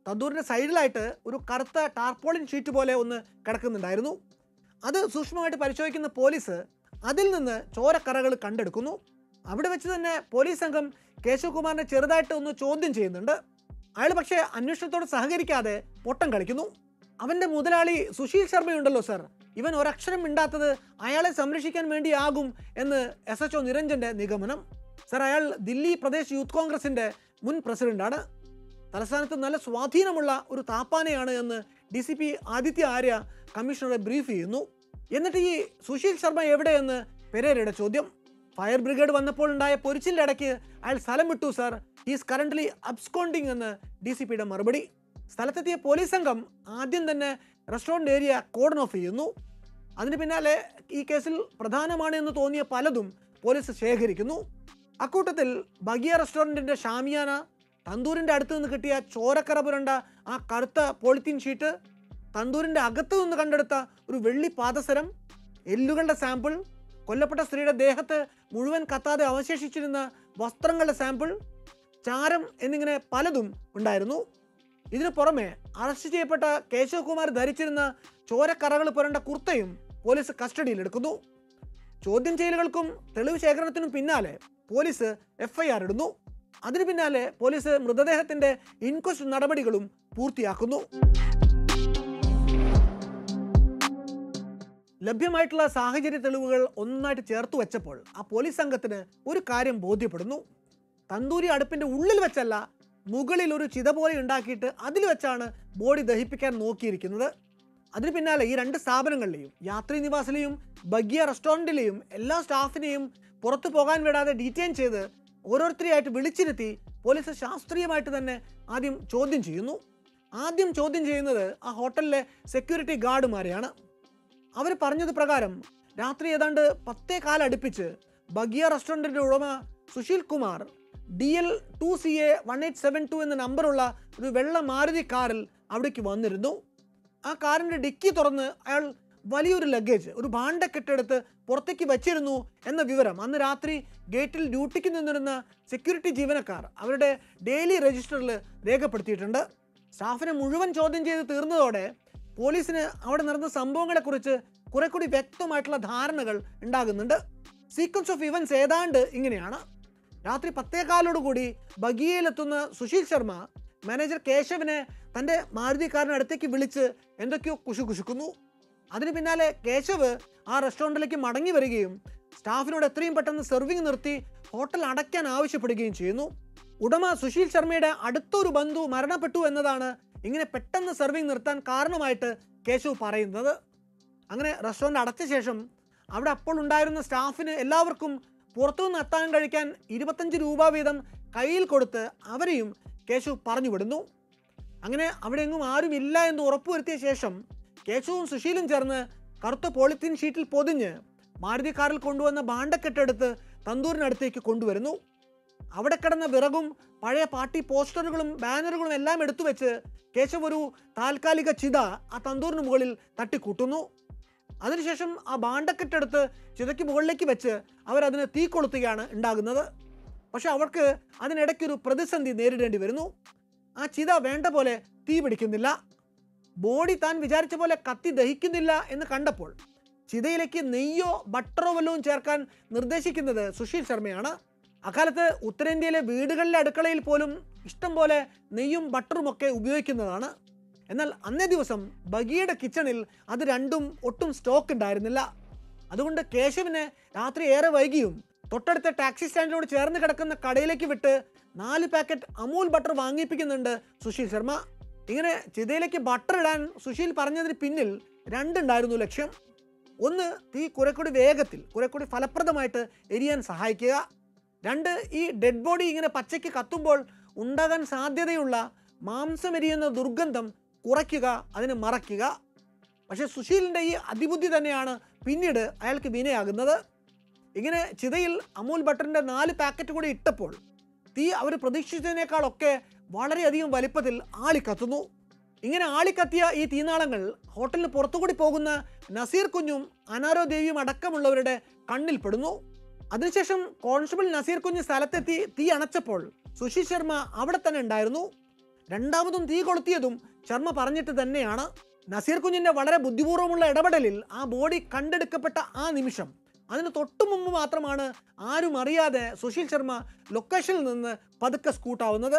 തന്തൂരിൻ്റെ സൈഡിലായിട്ട് ഒരു കറുത്ത ടാർപോളിൻ ഷീറ്റ് പോലെ ഒന്ന് കിടക്കുന്നുണ്ടായിരുന്നു അത് സൂക്ഷ്മമായിട്ട് പരിശോധിക്കുന്ന പോലീസ് അതിൽ നിന്ന് ചോരക്കറകൾ കണ്ടെടുക്കുന്നു അവിടെ വെച്ച് തന്നെ പോലീസ് സംഘം കേശവകുമാറിനെ ചെറുതായിട്ട് ഒന്ന് ചോദ്യം ചെയ്യുന്നുണ്ട് അയാൾ പക്ഷേ അന്വേഷണത്തോട് സഹകരിക്കാതെ പൊട്ടം കളിക്കുന്നു അവൻ്റെ മുതലാളി സുശീൽ ശർമ്മയുണ്ടല്ലോ സർ ഇവൻ ഒരക്ഷരം മിണ്ടാത്തത് അയാളെ സംരക്ഷിക്കാൻ വേണ്ടിയാകും എന്ന് എസ് എച്ച് ഒ നിരഞ്ജൻ്റെ നിഗമനം സർ അയാൾ ദില്ലി പ്രദേശ് യൂത്ത് കോൺഗ്രസിൻ്റെ മുൻ പ്രസിഡന്റാണ് തലസ്ഥാനത്ത് നല്ല സ്വാധീനമുള്ള ഒരു താപ്പാനയാണ് എന്ന് D C P Aditya Arya കമ്മീഷണറെ ബ്രീഫ് ചെയ്യുന്നു എന്നിട്ട് ഈ സുശീൽ ശർമ്മ എവിടെയെന്ന് പെരേരയുടെ ചോദ്യം ഫയർ ബ്രിഗേഡ് വന്നപ്പോൾ ഉണ്ടായ പൊരിച്ചിൻ്റെ ഇടയ്ക്ക് അയാൾ സ്ഥലം വിട്ടു സാർ ഈസ് കറൻ്റ്ലി അബ്സ്കോണ്ടിങ് എന്ന് ഡി സി പിയുടെ മറുപടി സ്ഥലത്തെത്തിയ പോലീസ് സംഘം ആദ്യം തന്നെ റെസ്റ്റോറൻറ്റ് ഏരിയ കോഡൺ ഓഫ് ചെയ്യുന്നു അതിന് പിന്നാലെ ഈ കേസിൽ പ്രധാനമാണ് എന്ന് തോന്നിയ പലതും പോലീസ് ശേഖരിക്കുന്നു അക്കൂട്ടത്തിൽ ബഗിയ റെസ്റ്റോറൻറ്റിൻ്റെ ഷാമിയാന തന്തൂരിൻ്റെ അടുത്ത് നിന്ന് കിട്ടിയ ചോരക്കറ പുരണ്ട ആ കറുത്ത പോളിത്തീൻ ഷീറ്റ് തന്തൂരിൻ്റെ അകത്ത് നിന്ന് കണ്ടെടുത്ത ഒരു വെള്ളി പാദസരം എല്ലുകളുടെ സാമ്പിൾ കൊല്ലപ്പെട്ട സ്ത്രീയുടെ ദേഹത്ത് മുഴുവൻ കത്താതെ അവശേഷിച്ചിരുന്ന വസ്ത്രങ്ങളുടെ സാമ്പിൾ ചാരം എന്നിങ്ങനെ പലതും ഉണ്ടായിരുന്നു ഇതിനു പുറമെ അറസ്റ്റ് ചെയ്യപ്പെട്ട കേശവകുമാർ ധരിച്ചിരുന്ന ചോരക്കറകൾ പുരണ്ട കുർത്തയും പോലീസ് കസ്റ്റഡിയിലെടുക്കുന്നു ചോദ്യം ചെയ്യലുകൾക്കും തെളിവ് ശേഖരണത്തിനും പിന്നാലെ പോലീസ് എഫ്ഐആർ ഇടുന്നു അതിനു പിന്നാലെ പോലീസ് മൃതദേഹത്തിന്റെ ഇൻക്വസ്റ്റ് നടപടികളും പൂർത്തിയാക്കുന്നു ലഭ്യമായിട്ടുള്ള സാഹചര്യ തെളിവുകൾ ഒന്നായിട്ട് ചേർത്ത് വെച്ചപ്പോൾ ആ പോലീസ് സംഘത്തിന് ഒരു കാര്യം ബോധ്യപ്പെടുന്നു തന്തൂരി അടുപ്പിന്റെ ഉള്ളിൽ വെച്ചല്ല മുകളിൽ ഒരു ചിത പോലെ ഉണ്ടാക്കിയിട്ട് അതിൽ വെച്ചാണ് ബോഡി ദഹിപ്പിക്കാൻ നോക്കിയിരിക്കുന്നത് അതിന് പിന്നാലെ ഈ രണ്ട് സ്ഥാപനങ്ങളിലെയും യാത്രി നിവാസിലെയും ബഗിയ റെസ്റ്റോറൻറ്റിലെയും എല്ലാ സ്റ്റാഫിനെയും പുറത്തു പോകാൻ വിടാതെ ഡീറ്റെയിൻ ചെയ്ത് ഓരോരുത്തരെയായിട്ട് വിളിച്ചിരുത്തി പോലീസ് ശാസ്ത്രീയമായിട്ട് തന്നെ ആദ്യം ചോദ്യം ചെയ്യുന്നു ആദ്യം ചോദ്യം ചെയ്യുന്നത് ആ ഹോട്ടലിലെ സെക്യൂരിറ്റി ഗാർഡുമാരെയാണ് അവർ പറഞ്ഞത് പ്രകാരം രാത്രി ഏതാണ്ട് പത്തേ കാലടുപ്പിച്ച് ബഗിയ റെസ്റ്റോറൻറ്റിൻ്റെ ഉടമ Sushil Kumar D L two C A one eight seven two എന്ന നമ്പറുള്ള ഒരു വെള്ള മാരുതി കാറിൽ അവിടേക്ക് വന്നിരുന്നു ആ കാറിൻ്റെ ഡിക്കി തുറന്ന് അയാൾ വലിയൊരു ലഗേജ് ഒരു ഭാണ്ഡക്കെട്ടെടുത്ത് പുറത്തേക്ക് വച്ചിരുന്നു എന്ന വിവരം അന്ന് രാത്രി ഗേറ്റിൽ ഡ്യൂട്ടിക്ക് നിന്നിരുന്ന സെക്യൂരിറ്റി ജീവനക്കാർ അവരുടെ ഡെയിലി രജിസ്റ്ററിൽ രേഖപ്പെടുത്തിയിട്ടുണ്ട് സ്റ്റാഫിനെ മുഴുവൻ ചോദ്യം ചെയ്ത് തീർന്നതോടെ പോലീസിന് അവിടെ നടന്ന സംഭവങ്ങളെക്കുറിച്ച് കുറെ കൂടി വ്യക്തമായിട്ടുള്ള ധാരണകൾ ഉണ്ടാകുന്നുണ്ട് സീക്വൻസ് ഓഫ് ഇവൻസ് ഏതാണ്ട് ഇങ്ങനെയാണ് രാത്രി പത്തേകാലോടുകൂടി ബഗിയയിലെത്തുന്ന സുശീൽ ശർമ്മ മാനേജർ കേശവനെ തൻ്റെ മാരുതി കാറിന് അടുത്തേക്ക് വിളിച്ച് എന്തൊക്കെയോ കുശു കുശുക്കുന്നു അതിന് പിന്നാലെ കേശവ് ആ റെസ്റ്റോറൻറ്റിലേക്ക് മടങ്ങി വരികയും സ്റ്റാഫിനോട് എത്രയും പെട്ടെന്ന് സെർവിങ് നിർത്തി ഹോട്ടൽ അടയ്ക്കാൻ ആവശ്യപ്പെടുകയും ചെയ്യുന്നു ഉടമ സുശീൽ ശർമ്മയുടെ അടുത്തൊരു ബന്ധു മരണപ്പെട്ടു എന്നതാണ് ഇങ്ങനെ പെട്ടെന്ന് സെർവിങ് നിർത്താൻ കാരണമായിട്ട് കേശവ് പറയുന്നത് അങ്ങനെ റെസ്റ്റോറൻറ്റ് അടച്ച ശേഷം അവിടെ അപ്പോൾ ഉണ്ടായിരുന്ന സ്റ്റാഫിന് എല്ലാവർക്കും പുറത്തുനിന്ന് എത്താൻ കഴിക്കാൻ ഇരുപത്തഞ്ച് രൂപ വീതം കയ്യിൽ കൊടുത്ത് അവരെയും കേശവ് പറഞ്ഞു വിടുന്നു അങ്ങനെ അവിടെ എങ്ങും ആരും ഇല്ല എന്ന് ഉറപ്പുവരുത്തിയ ശേഷം കേശവും സുശീലും ചേർന്ന് കറുത്ത പോളിത്തീൻ ഷീറ്റിൽ പൊതിഞ്ഞ് മാരുതി കാറിൽ കൊണ്ടുവന്ന ഭാണ്ഡക്കെട്ടെടുത്ത് തന്തൂരിനടുത്തേക്ക് കൊണ്ടുവരുന്നു അവിടെ കിടന്ന വിറകും പഴയ പാർട്ടി പോസ്റ്ററുകളും ബാനറുകളും എല്ലാം എടുത്തു വെച്ച് കേശവ് ഒരു താൽക്കാലിക ചിത ആ തന്തൂറിന് മുകളിൽ തട്ടിക്കൂട്ടുന്നു അതിനുശേഷം ആ ഭാണ്ഡക്കെട്ടെടുത്ത് ചിതയ്ക്ക് മുകളിലേക്ക് വെച്ച് അവരതിന് തീ കൊളുത്തുകയാണ് ഉണ്ടാകുന്നത് പക്ഷെ അവർക്ക് അതിനിടയ്ക്കൊരു പ്രതിസന്ധി നേരിടേണ്ടി വരുന്നു ആ ചിത വേണ്ട പോലെ തീ പിടിക്കുന്നില്ല ബോഡി താൻ വിചാരിച്ച പോലെ കത്തി ദഹിക്കുന്നില്ല എന്ന് കണ്ടപ്പോൾ ചിതയിലേക്ക് നെയ്യോ ബട്ടറോ വല്ലതും ചേർക്കാൻ നിർദ്ദേശിക്കുന്നത് സുശീൽ ശർമ്മയാണ് അക്കാലത്ത് ഉത്തരേന്ത്യയിലെ വീടുകളിലെ അടുക്കളയിൽ പോലും ഇഷ്ടം പോലെ നെയ്യും ബട്ടറും ഒക്കെ ഉപയോഗിക്കുന്നതാണ് എന്നാൽ അന്നേ ദിവസം ബഗിയുടെ കിച്ചണിൽ അത് രണ്ടും ഒട്ടും സ്റ്റോക്ക് ഉണ്ടായിരുന്നില്ല അതുകൊണ്ട് കേശവിനെ രാത്രി ഏറെ വൈകിയും തൊട്ടടുത്ത ടാക്സി സ്റ്റാൻഡിനോട് ചേർന്ന് കിടക്കുന്ന കടയിലേക്ക് വിട്ട് നാല് പാക്കറ്റ് അമൂൽ ബട്ടർ വാങ്ങിപ്പിക്കുന്നുണ്ട് സുശീൽ ശർമ്മ ഇങ്ങനെ ചിതയിലേക്ക് ബട്ടർ ഇടാൻ സുശീൽ പറഞ്ഞതിന് പിന്നിൽ രണ്ടുണ്ടായിരുന്നു ലക്ഷ്യം ഒന്ന് തീ കുറെ കൂടി വേഗത്തിൽ കുറെ കൂടി ഫലപ്രദമായിട്ട് എരിയാൻ സഹായിക്കുക രണ്ട് ഈ ഡെഡ് ബോഡി ഇങ്ങനെ പച്ചയ്ക്ക് കത്തുമ്പോൾ ഉണ്ടാകാൻ സാധ്യതയുള്ള മാംസമെരിയുന്ന ദുർഗന്ധം കുറയ്ക്കുക അതിനെ മറയ്ക്കുക പക്ഷേ സുശീലിൻ്റെ ഈ അതിബുദ്ധി തന്നെയാണ് പിന്നീട് അയാൾക്ക് വിനയാകുന്നത് ഇങ്ങനെ ചിതയിൽ അമൂൽ ബട്ടറിൻ്റെ നാല് പാക്കറ്റ് കൂടി ഇട്ടപ്പോൾ തീ അവർ പ്രതീക്ഷിച്ചതിനേക്കാളൊക്കെ വളരെയധികം വലിപ്പത്തിൽ ആളിക്കത്തുന്നു ഇങ്ങനെ ആളിക്കത്തിയ ഈ തീനാളങ്ങൾ ഹോട്ടലിന് പുറത്തുകൂടി പോകുന്ന നസീർ കുഞ്ഞും അനാരോ ദേവിയും അടക്കമുള്ളവരുടെ കണ്ണിൽ പെടുന്നു അതിനുശേഷം കോൺസ്റ്റബിൾ നസീർ കുഞ്ഞ് സ്ഥലത്തെത്തി തീ അണച്ചപ്പോൾ സുശീൽ ശർമ്മ അവിടെ തന്നെ ഉണ്ടായിരുന്നു രണ്ടാമതും തീ കൊളുത്തിയതും ശർമ്മ പറഞ്ഞിട്ട് തന്നെയാണ് നസീർ കുഞ്ഞിന്റെ വളരെ ബുദ്ധിപൂർവ്വമുള്ള ഇടപെടലിൽ ആ ബോഡി കണ്ടെടുക്കപ്പെട്ട ആ നിമിഷം അതിന് തൊട്ടു മുമ്പ് മാത്രമാണ് ആരും അറിയാതെ സുശീൽ ശർമ്മ ലൊക്കേഷനിൽ നിന്ന് പതുക്കെ സ്കൂട്ടാവുന്നത്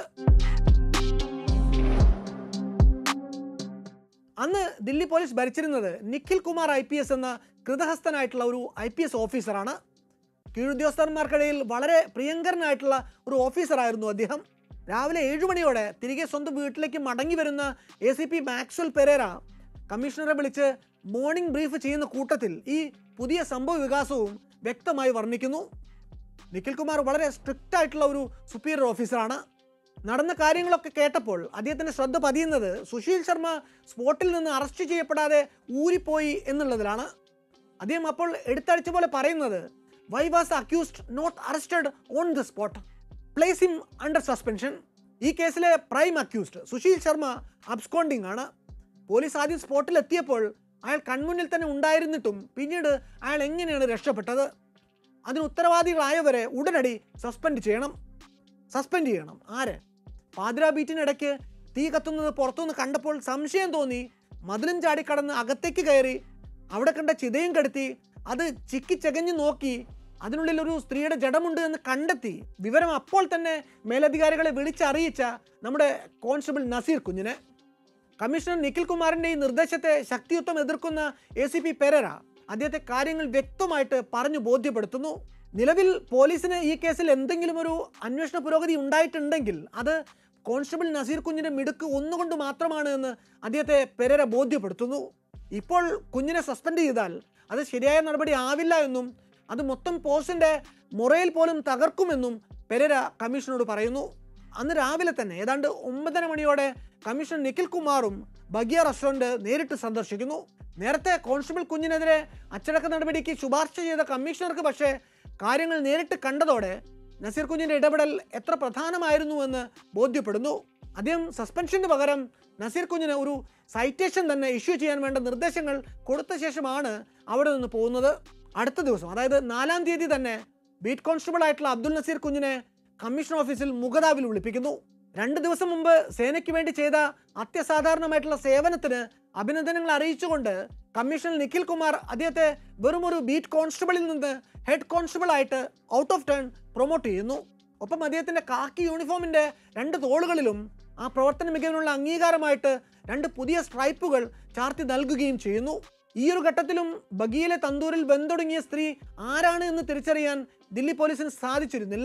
അന്ന് ദില്ലി പോലീസ് ഭരിച്ചിരുന്നത് Nikhil Kumar I P S എന്ന കൃതഹസ്തനായിട്ടുള്ള ഒരു ഐ പി എസ് ഓഫീസറാണ് കീഴുദ്യോഗസ്ഥന്മാർക്കിടയിൽ വളരെ പ്രിയങ്കരനായിട്ടുള്ള ഒരു ഓഫീസറായിരുന്നു അദ്ദേഹം രാവിലെ ഏഴു മണിയോടെ തിരികെ സ്വന്തം വീട്ടിലേക്ക് മടങ്ങി വരുന്ന A C P Maxwell Pereira കമ്മീഷണറെ വിളിച്ച് മോർണിംഗ് ബ്രീഫ് ചെയ്യുന്ന കൂട്ടത്തിൽ ഈ പുതിയ സംഭവ വികാസവും വ്യക്തമായി വർണ്ണിക്കുന്നു നിഖിൽ കുമാർ വളരെ സ്ട്രിക്റ്റ് ആയിട്ടുള്ള ഒരു സുപ്പീരിയർ ഓഫീസറാണ് നടന്ന കാര്യങ്ങളൊക്കെ കേട്ടപ്പോൾ അദ്ദേഹത്തിൻ്റെ ശ്രദ്ധ പതിയുന്നത് സുശീൽ ശർമ്മ സ്പോട്ടിൽ നിന്ന് അറസ്റ്റ് ചെയ്യപ്പെടാതെ ഊരിപ്പോയി എന്നുള്ളതിലാണ് അദ്ദേഹം അപ്പോൾ എടുത്തടിച്ച പോലെ പറയുന്നത് why was accused not arrested on the spot place him under suspension ഈ കേസിലെ prime accused Sushil Sharma absconding ആണ് പോലീസ് ആദ്യം സ്പോട്ടിൽ എത്തിയപ്പോൾ അയാൾ കൺമുന്നിൽ തന്നെ ഉണ്ടായിരുന്നിട്ടും പിന്നീട് അയാൾ എങ്ങനെയാണ് രക്ഷപ്പെട്ടത് അതിന് ഉത്തരവാദികളായവരെ ഉടനടി സസ്പെൻഡ് ചെയ്യണം സസ്പെൻഡ് ചെയ്യണം ആര് പാതിരാ ബീറ്റിനിടയ്ക്ക് തീ കത്തുന്നത് പുറത്തുനിന്ന് കണ്ടപ്പോൾ സംശയം തോന്നി മതിലും ചാടിക്കടന്ന് അകത്തേക്ക് കയറി അവിടെ കണ്ട ചിതയും കെടുത്തി അത് ചിക്കി ചെകഞ്ഞു നോക്കി അതിനുള്ളിൽ ഒരു സ്ത്രീയുടെ ജഡമുണ്ട് എന്ന് കണ്ടെത്തി വിവരം അപ്പോൾ തന്നെ മേലധികാരികളെ വിളിച്ചറിയിച്ച നമ്മുടെ കോൺസ്റ്റബിൾ നസീർ കുഞ്ഞിനെ കമ്മീഷണർ നിഖിൽ കുമാറിന്റെ ഈ നിർദ്ദേശത്തെ ശക്തിയുക്തം എതിർക്കുന്ന എ സി പി പെരര അദ്ദേഹത്തെ കാര്യങ്ങൾ വ്യക്തമായിട്ട് പറഞ്ഞു ബോധ്യപ്പെടുത്തുന്നു നിലവിൽ പോലീസിന് ഈ കേസിൽ എന്തെങ്കിലും ഒരു അന്വേഷണ പുരോഗതി ഉണ്ടായിട്ടുണ്ടെങ്കിൽ അത് കോൺസ്റ്റബിൾ നസീർ കുഞ്ഞിന്റെ മിടുക്ക് ഒന്നുകൊണ്ട് മാത്രമാണ് എന്ന് അദ്ദേഹത്തെ പെരര ബോധ്യപ്പെടുത്തുന്നു ഇപ്പോൾ കുഞ്ഞിനെ സസ്പെൻഡ് ചെയ്താൽ അത് ശരിയായ നടപടി ആവില്ല എന്നും അത് മൊത്തം പോസ്റ്റിന്റെ മുറയിൽ പോലും തകർക്കുമെന്നും പെരര കമ്മീഷനോട് പറയുന്നു അന്ന് രാവിലെ തന്നെ ഏതാണ്ട് ഒമ്പതര മണിയോടെ കമ്മീഷണർ നിഖിൽ കുമാറും ബഗിയ റെസ്റ്റോറൻറ്റ് നേരിട്ട് സന്ദർശിക്കുന്നു നേരത്തെ കോൺസ്റ്റബിൾ കുഞ്ഞിനെതിരെ അച്ചടക്ക നടപടിക്ക് ശുപാർശ ചെയ്ത കമ്മീഷണർക്ക് പക്ഷേ കാര്യങ്ങൾ നേരിട്ട് കണ്ടതോടെ നസീർ കുഞ്ഞിൻ്റെ ഇടപെടൽ എത്ര പ്രധാനമായിരുന്നുവെന്ന് ബോധ്യപ്പെടുന്നു അദ്ദേഹം സസ്പെൻഷന് പകരം നസീർ കുഞ്ഞിന് ഒരു സൈറ്റേഷൻ തന്നെ ഇഷ്യൂ ചെയ്യാൻ വേണ്ട നിർദ്ദേശങ്ങൾ കൊടുത്ത ശേഷമാണ് അവിടെ നിന്ന് പോകുന്നത് അടുത്ത ദിവസം അതായത് നാലാം തീയതി തന്നെ ബീറ്റ് കോൺസ്റ്റബിൾ ആയിട്ടുള്ള അബ്ദുൽ നസീർ കുഞ്ഞിനെ കമ്മീഷൻ ഓഫീസിൽ മുഖതാവിൽ വിളിപ്പിക്കുന്നു രണ്ട് ദിവസം മുമ്പ് സേനയ്ക്ക് വേണ്ടി ചെയ്ത അത്യസാധാരണമായിട്ടുള്ള സേവനത്തിന് അഭിനന്ദനങ്ങൾ അറിയിച്ചുകൊണ്ട് കമ്മീഷണർ നിഖിൽ കുമാർ അദ്ദേഹത്തെ വെറും ഒരു ബീറ്റ് കോൺസ്റ്റബിളിൽ നിന്ന് ഹെഡ് കോൺസ്റ്റബിൾ ആയിട്ട് ഔട്ട് ഓഫ് ടേൺ പ്രൊമോട്ട് ചെയ്യുന്നു ഒപ്പം അദ്ദേഹത്തിന്റെ കാക്കി യൂണിഫോമിന്റെ രണ്ട് തോളുകളിലും ആ പ്രവർത്തന മികവിനുള്ള അംഗീകാരമായിട്ട് രണ്ട് പുതിയ സ്ട്രൈപ്പുകൾ ചാർത്തി നൽകുകയും ചെയ്യുന്നു ഈ ഒരു ഘട്ടത്തിലും ബഗിയിലെ തന്തൂരിൽ ബന്ധൊടുങ്ങിയ സ്ത്രീ ആരാണ് എന്ന് തിരിച്ചറിയാൻ ദില്ലി പോലീസിന് സാധിച്ചിരുന്നില്ല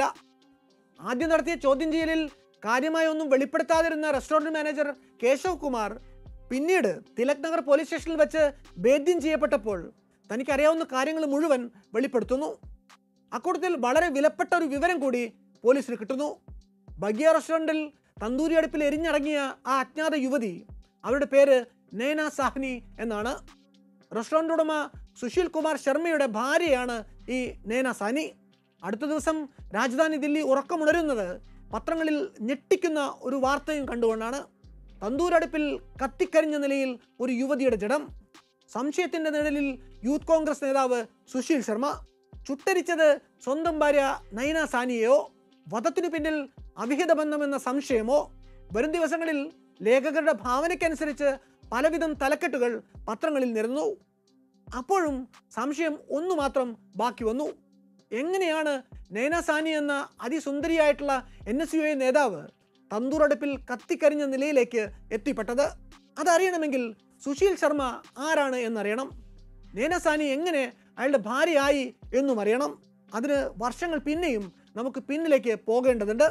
ആദ്യം നടത്തിയ ചോദ്യം ചെയ്യലിൽ കാര്യമായി ഒന്നും വെളിപ്പെടുത്താതിരുന്ന റെസ്റ്റോറൻറ്റ് മാനേജർ കേശവ് കുമാർ പിന്നീട് തിലക് നഗർ പോലീസ് സ്റ്റേഷനിൽ വെച്ച് ഭേദ്യം ചെയ്യപ്പെട്ടപ്പോൾ തനിക്കറിയാവുന്ന കാര്യങ്ങൾ മുഴുവൻ വെളിപ്പെടുത്തുന്നു അക്കൂട്ടത്തിൽ വളരെ വിലപ്പെട്ട ഒരു വിവരം കൂടി പോലീസിന് കിട്ടുന്നു ബഗിയ റെസ്റ്റോറൻറ്റിൽ തന്തൂരി അടുപ്പിൽ എരിഞ്ഞടങ്ങിയ ആ അജ്ഞാത യുവതി അവരുടെ പേര് നൈന സാഹ്നി എന്നാണ് റെസ്റ്റോറൻ്റ് ഉടമ സുശീൽ കുമാർ ശർമ്മയുടെ ഭാര്യയാണ് ഈ നൈന സാനി അടുത്ത ദിവസം രാജധാനി ദില്ലി ഉറക്കമുണരുന്നത് പത്രങ്ങളിൽ ഞെട്ടിക്കുന്ന ഒരു വാർത്തയും കണ്ടുകൊണ്ടാണ് തന്തൂരടുപ്പിൽ കത്തിക്കരിഞ്ഞ നിലയിൽ ഒരു യുവതിയുടെ ജഡം സംശയത്തിന്റെ നിഴലിൽ യൂത്ത് കോൺഗ്രസ് നേതാവ് സുശീൽ ശർമ്മ ചുട്ടരിച്ചത് സ്വന്തം ഭാര്യ നൈന സാനിയെയോ വധത്തിനു പിന്നിൽ അവിഹിത ബന്ധമെന്ന സംശയമോ വരും ദിവസങ്ങളിൽ ലേഖകരുടെ ഭാവനയ്ക്കനുസരിച്ച് പലവിധം തലക്കെട്ടുകൾ പത്രങ്ങളിൽ നിരന്നു അപ്പോഴും സംശയം ഒന്നു മാത്രം ബാക്കി വന്നു എങ്ങനെയാണ് നൈന സാനി എന്ന അതിസുന്ദരിയായിട്ടുള്ള എൻ എസ് യു എ നേതാവ് തന്തൂറടുപ്പിൽ കത്തിക്കരിഞ്ഞ നിലയിലേക്ക് എത്തിപ്പെട്ടത് അതറിയണമെങ്കിൽ സുശീൽ ശർമ്മ ആരാണ് എന്നറിയണം നൈന സാനി എങ്ങനെ അയാളുടെ ഭാര്യയായി എന്നും അറിയണം അതിന് വർഷങ്ങൾ പിന്നെയും നമുക്ക് പിന്നിലേക്ക് പോകേണ്ടതുണ്ട്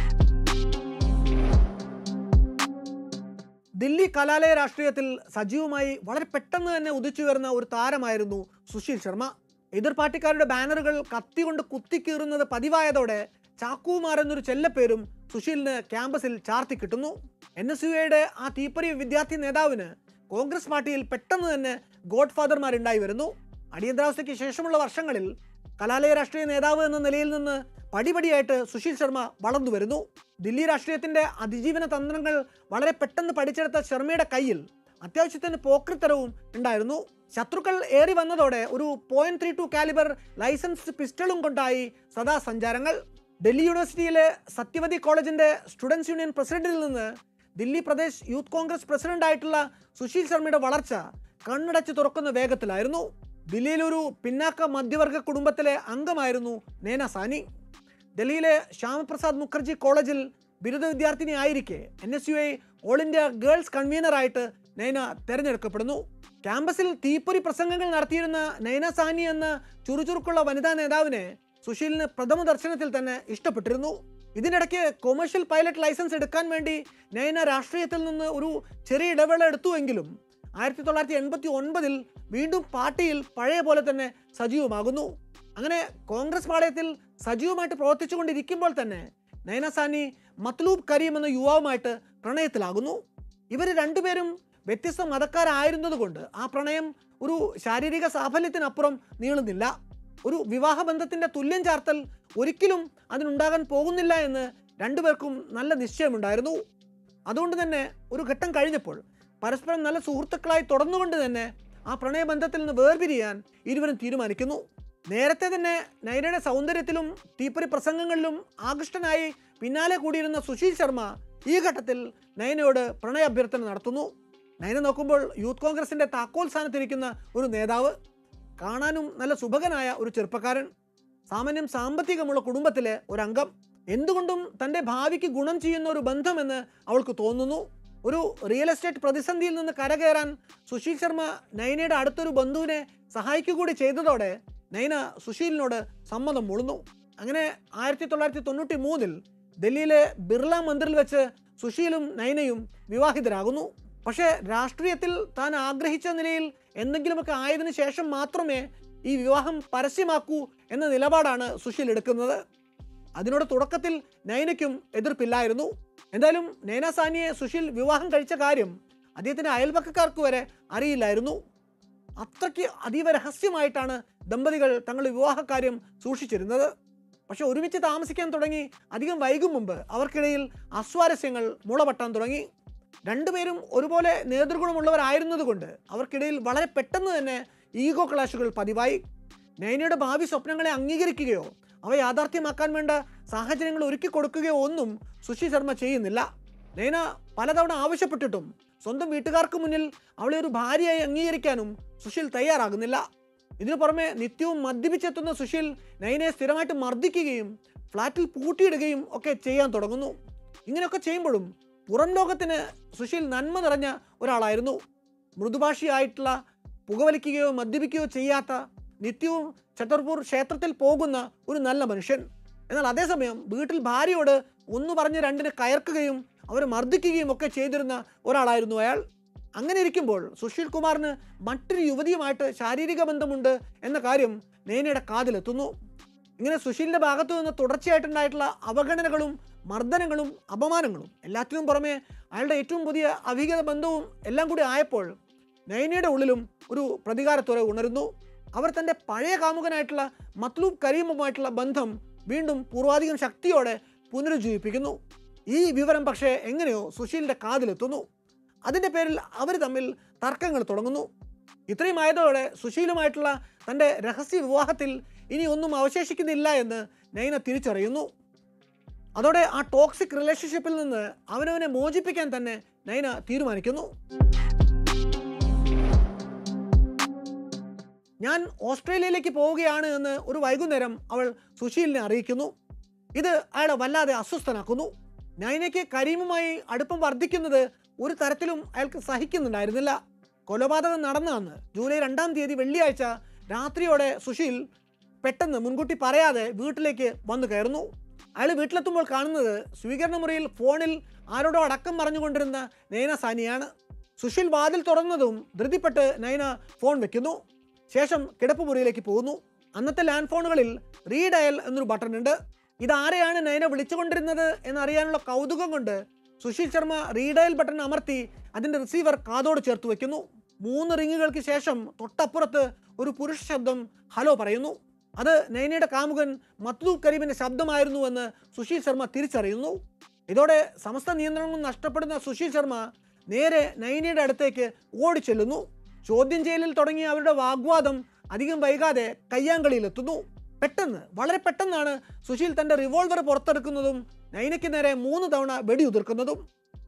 ദില്ലി കലാലയ രാഷ്ട്രീയത്തിൽ സജീവമായി വളരെ പെട്ടെന്ന് തന്നെ ഉദിച്ചുയർന്ന ഒരു താരമായിരുന്നു സുശീൽ ശർമ്മ എതിർ പാർട്ടിക്കാരുടെ ബാനറുകൾ കത്തി കൊണ്ട് കുത്തിക്കീറുന്നത് പതിവായതോടെ ചാക്കുമാർ എന്നൊരു ചെല്ലപ്പേരും സുശീലിന് ക്യാമ്പസിൽ ചാർത്തി കിട്ടുന്നു എൻ എസ് യു എയുടെ ആ തീപ്പരി വിദ്യാർത്ഥി നേതാവിന് കോൺഗ്രസ് പാർട്ടിയിൽ പെട്ടെന്ന് തന്നെ ഗോഡ് ഫാദർമാരുണ്ടായി വരുന്നു അടിയന്തരാവസ്ഥയ്ക്ക് ശേഷമുള്ള വർഷങ്ങളിൽ കലാലയ രാഷ്ട്രീയ നേതാവ് എന്ന നിലയിൽ നിന്ന് പടിപടിയായിട്ട് സുശീൽ ശർമ്മ വളർന്നു വരുന്നു ദില്ലി രാഷ്ട്രീയത്തിന്റെ അതിജീവന തന്ത്രങ്ങൾ വളരെ പെട്ടെന്ന് പഠിച്ചെടുത്ത ശർമ്മയുടെ കയ്യിൽ അത്യാവശ്യത്തിന് പോക്രിത്തരവും ഉണ്ടായിരുന്നു ശത്രുക്കൾ ഏറി വന്നതോടെ ഒരു point three two calibre licensed പിസ്റ്റളും കൊണ്ടായി സദാ സഞ്ചാരങ്ങൾ ഡൽഹി യൂണിവേഴ്സിറ്റിയിലെ സത്യവതി കോളേജിന്റെ സ്റ്റുഡൻസ് യൂണിയൻ പ്രസിഡന്റിൽ നിന്ന് ദില്ലി പ്രദേശ് യൂത്ത് കോൺഗ്രസ് പ്രസിഡന്റ് ആയിട്ടുള്ള സുശീൽ ശർമ്മയുടെ വളർച്ച കണ്ണടച്ച് തുറക്കുന്ന വേഗത്തിലായിരുന്നു ദില്ലിയിലൊരു പിന്നാക്ക മധ്യവർഗ കുടുംബത്തിലെ അംഗമായിരുന്നു നേന സാനി ഡൽഹിയിലെ ശ്യാമപ്രസാദ് മുഖർജി കോളേജിൽ ബിരുദ വിദ്യാർത്ഥിനി ആയിരിക്കെ N S U I all India girls കൺവീനറായിട്ട് നൈന തെരഞ്ഞെടുക്കപ്പെടുന്നു ക്യാമ്പസിൽ തീപ്പൊരി പ്രസംഗങ്ങൾ നടത്തിയിരുന്ന നൈന സാനി എന്ന ചുറുചുറുക്കുള്ള വനിതാ നേതാവിനെ സുശീലിന് പ്രഥമ ദർശനത്തിൽ തന്നെ ഇഷ്ടപ്പെട്ടിരുന്നു ഇതിനിടയ്ക്ക് കൊമേഴ്ഷ്യൽ പൈലറ്റ് ലൈസൻസ് എടുക്കാൻ വേണ്ടി നൈന രാഷ്ട്രീയത്തിൽ നിന്ന് ഒരു ചെറിയ ഇടവേള എടുത്തുവെങ്കിലും ആയിരത്തി തൊള്ളായിരത്തി എൺപത്തി ഒൻപതിൽ വീണ്ടും പാർട്ടിയിൽ പഴയ പോലെ തന്നെ സജീവമാകുന്നു അങ്ങനെ കോൺഗ്രസ് പാളയത്തിൽ സജീവമായിട്ട് പ്രവർത്തിച്ചുകൊണ്ടിരിക്കുമ്പോൾ തന്നെ നൈന സാനി മത്ലൂബ് കരീം എന്ന യുവാവുമായിട്ട് പ്രണയത്തിലാകുന്നു ഇവർ രണ്ടുപേരും വ്യത്യസ്ത മതക്കാരായിരുന്നതുകൊണ്ട് ആ പ്രണയം ഒരു ശാരീരിക സാഫല്യത്തിനപ്പുറം നീളുന്നില്ല ഒരു വിവാഹബന്ധത്തിൻ്റെ തുല്യം ചാർത്തൽ ഒരിക്കലും അതിനുണ്ടാകാൻ പോകുന്നില്ല എന്ന് രണ്ടുപേർക്കും നല്ല നിശ്ചയമുണ്ടായിരുന്നു അതുകൊണ്ട് തന്നെ ഒരു ഘട്ടം കഴിഞ്ഞപ്പോൾ പരസ്പരം നല്ല സുഹൃത്തുക്കളായി തുടർന്നുകൊണ്ട് തന്നെ ആ പ്രണയബന്ധത്തിൽ നിന്ന് വേർപിരിയാൻ ഇരുവരും തീരുമാനിക്കുന്നു നേരത്തെ തന്നെ നൈനയുടെ സൗന്ദര്യത്തിലും തീപ്പൊരി പ്രസംഗങ്ങളിലും ആകൃഷ്ടനായി പിന്നാലെ കൂടിയിരുന്ന സുശീൽ ശർമ്മ ഈ ഘട്ടത്തിൽ നയനയോട് പ്രണയ അഭ്യർത്ഥന നടത്തുന്നു നയന നോക്കുമ്പോൾ യൂത്ത് കോൺഗ്രസിന്റെ താക്കോൽ സ്ഥാനത്തിരിക്കുന്ന ഒരു നേതാവ് കാണാനും നല്ല സുഭകനായ ഒരു ചെറുപ്പക്കാരൻ സാമാന്യം സാമ്പത്തികമുള്ള കുടുംബത്തിലെ ഒരു അംഗം എന്തുകൊണ്ടും തൻ്റെ ഭാവിക്ക് ഗുണം ചെയ്യുന്ന ഒരു ബന്ധമെന്ന് അവൾക്ക് തോന്നുന്നു ഒരു റിയൽ എസ്റ്റേറ്റ് പ്രതിസന്ധിയിൽ നിന്ന് കരകയറാൻ സുശീൽ ശർമ്മ നൈനയുടെ അടുത്തൊരു ബന്ധുവിനെ സഹായിക്കുക ചെയ്തതോടെ നൈന സുശീലിനോട് സമ്മതം മൂളുന്നു അങ്ങനെ ആയിരത്തി തൊള്ളായിരത്തി തൊണ്ണൂറ്റി മൂന്നിൽ ഡൽഹിയിലെ ബിർള മന്ദിറിൽ വെച്ച് സുശീലും നൈനയും വിവാഹിതരാകുന്നു പക്ഷേ രാഷ്ട്രീയത്തിൽ താൻ ആഗ്രഹിച്ച നിലയിൽ എന്തെങ്കിലുമൊക്കെ ആയതിനു ശേഷം മാത്രമേ ഈ വിവാഹം പരസ്യമാക്കൂ എന്ന നിലപാടാണ് സുശീൽ എടുക്കുന്നത് അതിനോട് തുടക്കത്തിൽ നൈനയ്ക്കും എതിർപ്പില്ലായിരുന്നു എന്തായാലും നൈന സാനിയെ സുശീൽ വിവാഹം കഴിച്ച കാര്യം അദ്ദേഹത്തിൻ്റെ അയൽപക്കക്കാർക്ക് വരെ അറിയില്ലായിരുന്നു അത്രയ്ക്ക് അതീവ രഹസ്യമായിട്ടാണ് ദമ്പതികൾ തങ്ങളുടെ വിവാഹകാര്യം സൂക്ഷിച്ചിരുന്നത് പക്ഷെ ഒരുമിച്ച് താമസിക്കാൻ തുടങ്ങി അധികം വൈകും മുമ്പ് അവർക്കിടയിൽ അസ്വാരസ്യങ്ങൾ മുളപെട്ടാൻ തുടങ്ങി രണ്ടുപേരും ഒരുപോലെ നേതൃഗുണമുള്ളവരായിരുന്നതുകൊണ്ട് അവർക്കിടയിൽ വളരെ പെട്ടെന്ന് തന്നെ ഈഗോ ക്ലാഷുകൾ പതിവായി നൈനയുടെ ഭാവി സ്വപ്നങ്ങളെ അംഗീകരിക്കുകയോ അവ യാഥാർത്ഥ്യമാക്കാൻ വേണ്ട സാഹചര്യങ്ങൾ ഒരുക്കി കൊടുക്കുകയോ ഒന്നും സുശി ശർമ്മ ചെയ്യുന്നില്ല നൈന പലതവണ ആവശ്യപ്പെട്ടിട്ടും സ്വന്തം വീട്ടുകാർക്ക് മുന്നിൽ അവളെ ഒരു ഭാര്യയായി അംഗീകരിക്കാനും സുശീൽ തയ്യാറാകുന്നില്ല ഇതിനു പുറമെ നിത്യവും മദ്യപിച്ചെത്തുന്ന സുശീൽ നൈനയെ സ്ഥിരമായിട്ട് മർദ്ദിക്കുകയും ഫ്ലാറ്റിൽ പൂട്ടിയിടുകയും ഒക്കെ ചെയ്യാൻ തുടങ്ങുന്നു ഇങ്ങനെയൊക്കെ ചെയ്യുമ്പോഴും പുറം ലോകത്തിന് സുശീൽ നന്മ നിറഞ്ഞ ഒരാളായിരുന്നു മൃദുഭാഷിയായിട്ടുള്ള പുകവലിക്കുകയോ മദ്യപിക്കുകയോ ചെയ്യാത്ത നിത്യവും ഛത്തർപൂർ ക്ഷേത്രത്തിൽ പോകുന്ന ഒരു നല്ല മനുഷ്യൻ എന്നാൽ അതേസമയം വീട്ടിൽ ഭാര്യയോട് ഒന്ന് പറഞ്ഞ് രണ്ടിന് കയർക്കുകയും അവരെ മർദ്ദിക്കുകയും ഒക്കെ ചെയ്തിരുന്ന ഒരാളായിരുന്നു അയാൾ അങ്ങനെ ഇരിക്കുമ്പോൾ സുശീൽ കുമാറിന് മറ്റൊരു യുവതിയുമായിട്ട് ശാരീരിക ബന്ധമുണ്ട് എന്ന കാര്യം നേനയുടെ കാതിലെത്തുന്നു ഇങ്ങനെ സുശീലിൻ്റെ ഭാഗത്തു നിന്ന് തുടർച്ചയായിട്ടുണ്ടായിട്ടുള്ള അവഗണനകളും മർദ്ദനങ്ങളും അപമാനങ്ങളും എല്ലാത്തിനും പുറമെ അയാളുടെ ഏറ്റവും പുതിയ അവിഹിത ബന്ധവും എല്ലാം കൂടി ആയപ്പോൾ നൈനയുടെ ഉള്ളിലും ഒരു പ്രതികാരത്വര ഉണരുന്നു അവർ തൻ്റെ പഴയ കാമുകനായിട്ടുള്ള മത്ലൂബ് കരീമുമായിട്ടുള്ള ബന്ധം വീണ്ടും പൂർവാധികം ശക്തിയോടെ പുനരുജ്ജീവിപ്പിക്കുന്നു ഈ വിവരം പക്ഷേ എങ്ങനെയോ സുശീലിൻ്റെ കാതിലെത്തുന്നു അതിൻ്റെ പേരിൽ അവർ തമ്മിൽ തർക്കങ്ങൾ തുടങ്ങുന്നു ഇത്രയും ആയതോടെ സുശീലുമായിട്ടുള്ള തൻ്റെ രഹസ്യ വിവാഹത്തിൽ ഇനി ഒന്നും അവശേഷിക്കുന്നില്ല എന്ന് നൈന തിരിച്ചറിയുന്നു അതോടെ ആ ടോക്സിക് റിലേഷൻഷിപ്പിൽ നിന്ന് അവനവനെ മോചിപ്പിക്കാൻ തന്നെ നൈന തീരുമാനിക്കുന്നു ഞാൻ ഓസ്ട്രേലിയയിലേക്ക് പോവുകയാണ് എന്ന് ഒരു വൈകുന്നേരം അവൾ സുശീലിനെ അറിയിക്കുന്നു ഇത് അയാളെ വല്ലാതെ അസ്വസ്ഥനാക്കുന്നു നൈനയ്ക്ക് കരീമുമായി അടുപ്പം വർദ്ധിക്കുന്നത് ഒരു തരത്തിലും അയാൾക്ക് സഹിക്കുന്നുണ്ടായിരുന്നില്ല കൊലപാതകം നടന്ന അന്ന് ജൂലൈ രണ്ടാം തീയതി വെള്ളിയാഴ്ച രാത്രിയോടെ സുശീൽ പെട്ടെന്ന് മുൻകൂട്ടി പറയാതെ വീട്ടിലേക്ക് വന്നു കയറുന്നു അയാൾ വീട്ടിലെത്തുമ്പോൾ കാണുന്നത് സ്വീകരണ മുറിയിൽ ഫോണിൽ ആരോടോ അടക്കം പറഞ്ഞുകൊണ്ടിരുന്ന നൈന സാനിയാണ് സുശീൽ വാതിൽ തുറന്നതും ധൃതിപ്പെട്ട് നൈന ഫോൺ വെക്കുന്നു ശേഷം കിടപ്പ് മുറിയിലേക്ക് പോകുന്നു അന്നത്തെ ലാൻഡ് ഫോണുകളിൽ റീഡയൽ എന്നൊരു ബട്ടൺ ഉണ്ട് ഇതാരെയാണ് നൈന വിളിച്ചുകൊണ്ടിരുന്നത് എന്നറിയാനുള്ള കൗതുകം കൊണ്ട് സുശീൽ ശർമ്മ റീഡയൽ ബട്ടൺ അമർത്തി അതിൻ്റെ റിസീവർ കാതോട് ചേർത്ത് വെക്കുന്നു മൂന്ന് റിങ്ങുകൾക്ക് ശേഷം തൊട്ടപ്പുറത്ത് ഒരു പുരുഷ ശബ്ദം ഹലോ പറയുന്നു അത് നൈനയുടെ കാമുകൻ മത്ലൂബ് കരീമിൻ്റെ ശബ്ദമായിരുന്നുവെന്ന് സുശീൽ ശർമ്മ തിരിച്ചറിയുന്നു ഇതോടെ സമസ്ത നിയന്ത്രണവും നഷ്ടപ്പെടുന്ന സുശീൽ ശർമ്മ നേരെ നൈനയുടെ അടുത്തേക്ക് ഓടിച്ചെല്ലുന്നു ചോദ്യം ചെയ്യലിൽ തുടങ്ങിയ അവരുടെ വാഗ്വാദം അധികം വൈകാതെ കയ്യാങ്കളിയിലെത്തുന്നു പെട്ടെന്ന് വളരെ പെട്ടെന്നാണ് സുശീൽ തൻ്റെ റിവോൾവർ പുറത്തെടുക്കുന്നതും നൈനയ്ക്ക് നേരെ മൂന്ന് തവണ വെടിയുതിർക്കുന്നതും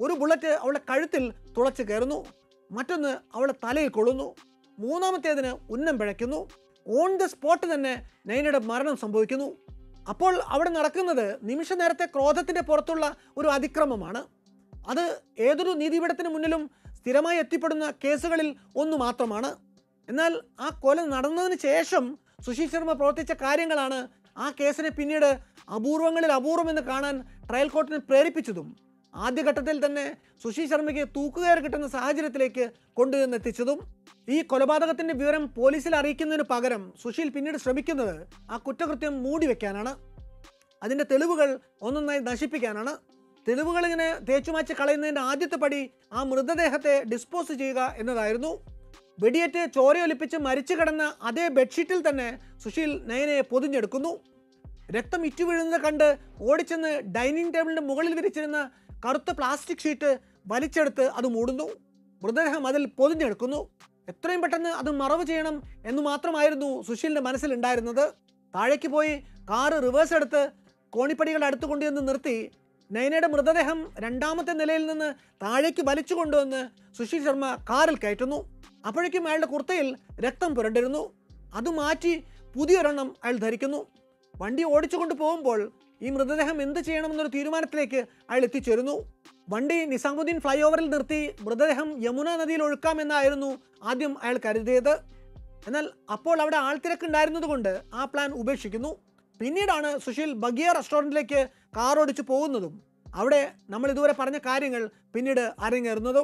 ഒരു ബുള്ളറ്റ് അവളുടെ കഴുത്തിൽ തുളച്ചു കയറുന്നു മറ്റൊന്ന് അവളുടെ തലയിൽ കൊള്ളുന്നു മൂന്നാമത്തേതിന് ഉന്നം പിഴയ്ക്കുന്നു ഓൺ ദ സ്പോട്ട് തന്നെ നൈനയുടെ മരണം സംഭവിക്കുന്നു അപ്പോൾ അവിടെ നടക്കുന്നത് നിമിഷ നേരത്തെ ക്രോധത്തിൻ്റെ പുറത്തുള്ള ഒരു അതിക്രമമാണ് അത് ഏതൊരു നീതിപീഠത്തിന് മുന്നിലും സ്ഥിരമായി എത്തിപ്പെടുന്ന കേസുകളിൽ ഒന്ന് മാത്രമാണ് എന്നാൽ ആ കൊല നടന്നതിന് ശേഷം സുശീൽ ശർമ്മ പ്രവർത്തിച്ച കാര്യങ്ങളാണ് ആ കേസിനെ പിന്നീട് അപൂർവങ്ങളിൽ അപൂർവമെന്ന് കാണാൻ ട്രയൽ കോർട്ടിനെ പ്രേരിപ്പിച്ചതും ആദ്യഘട്ടത്തിൽ തന്നെ സുശീൽ ശർമ്മയ്ക്ക് തൂക്കുകയർ കിട്ടുന്ന സാഹചര്യത്തിലേക്ക് കൊണ്ടുവന്നെത്തിച്ചതും ഈ കൊലപാതകത്തിന്റെ വിവരം പോലീസിൽ അറിയിക്കുന്നതിന് പകരം സുശീൽ പിന്നീട് ശ്രമിക്കുന്നത് ആ കുറ്റകൃത്യം മൂടി വെക്കാനാണ് അതിൻ്റെ തെളിവുകൾ ഒന്നൊന്നായി നശിപ്പിക്കാനാണ് തെളിവുകൾ ഇങ്ങനെ തേച്ചുമാച്ച് കളയുന്നതിൻ്റെ ആദ്യത്തെ പടി ആ മൃതദേഹത്തെ ഡിസ്പോസ് ചെയ്യുക എന്നതായിരുന്നു വെടിയേറ്റ് ചോരയൊലിപ്പിച്ച് മരിച്ചു കിടന്ന അതേ ബെഡ്ഷീറ്റിൽ തന്നെ സുശീൽ നയനയെ പൊതിഞ്ഞെടുക്കുന്നു രക്തം ഇറ്റു വീഴുന്നത് കണ്ട് ഓടിച്ചെന്ന് ഡൈനിങ് ടേബിളിൻ്റെ മുകളിൽ വിരിച്ചിരുന്ന കറുത്ത പ്ലാസ്റ്റിക് ഷീറ്റ് വലിച്ചെടുത്ത് അത് മൂടുന്നു മൃതദേഹം അതിൽ പൊതിഞ്ഞെടുക്കുന്നു എത്രയും പെട്ടെന്ന് അത് മറവ് ചെയ്യണം എന്ന് മാത്രമായിരുന്നു സുശീലിൻ്റെ മനസ്സിലുണ്ടായിരുന്നത് താഴേക്ക് പോയി കാറ് റിവേഴ്സ് എടുത്ത് കോണിപ്പടികൾ അടുത്ത് കൊണ്ടുവന്ന് നിർത്തി നയനയുടെ മൃതദേഹം രണ്ടാമത്തെ നിലയിൽ നിന്ന് താഴേക്ക് വലിച്ചു കൊണ്ടുവന്ന് സുശീൽ ശർമ്മ കാറിൽ കയറ്റുന്നു അപ്പോഴേക്കും അയാളുടെ കുർത്തയിൽ രക്തം പുരണ്ടിരുന്നു അത് മാറ്റി പുതിയൊരെണ്ണം അയാൾ ധരിക്കുന്നു വണ്ടി ഓടിച്ചുകൊണ്ട് പോകുമ്പോൾ ഈ മൃതദേഹം എന്ത് ചെയ്യണമെന്നൊരു തീരുമാനത്തിലേക്ക് അയാൾ എത്തിച്ചേരുന്നു വണ്ടി നിസാമുദ്ദീൻ ഫ്ലൈ ഓവറിൽ നിർത്തി മൃതദേഹം യമുന നദിയിൽ ഒഴുക്കാമെന്നായിരുന്നു ആദ്യം അയാൾ കരുതിയത് എന്നാൽ അപ്പോൾ അവിടെ ആൾത്തിരക്കുണ്ടായിരുന്നത് കൊണ്ട് ആ പ്ലാൻ ഉപേക്ഷിക്കുന്നു പിന്നീടാണ് സുശീൽ ബഗിയ റെസ്റ്റോറൻറ്റിലേക്ക് കാർ ഓടിച്ചു പോകുന്നതും അവിടെ നമ്മൾ ഇതുവരെ പറഞ്ഞ കാര്യങ്ങൾ പിന്നീട് അരങ്ങേറുന്നതും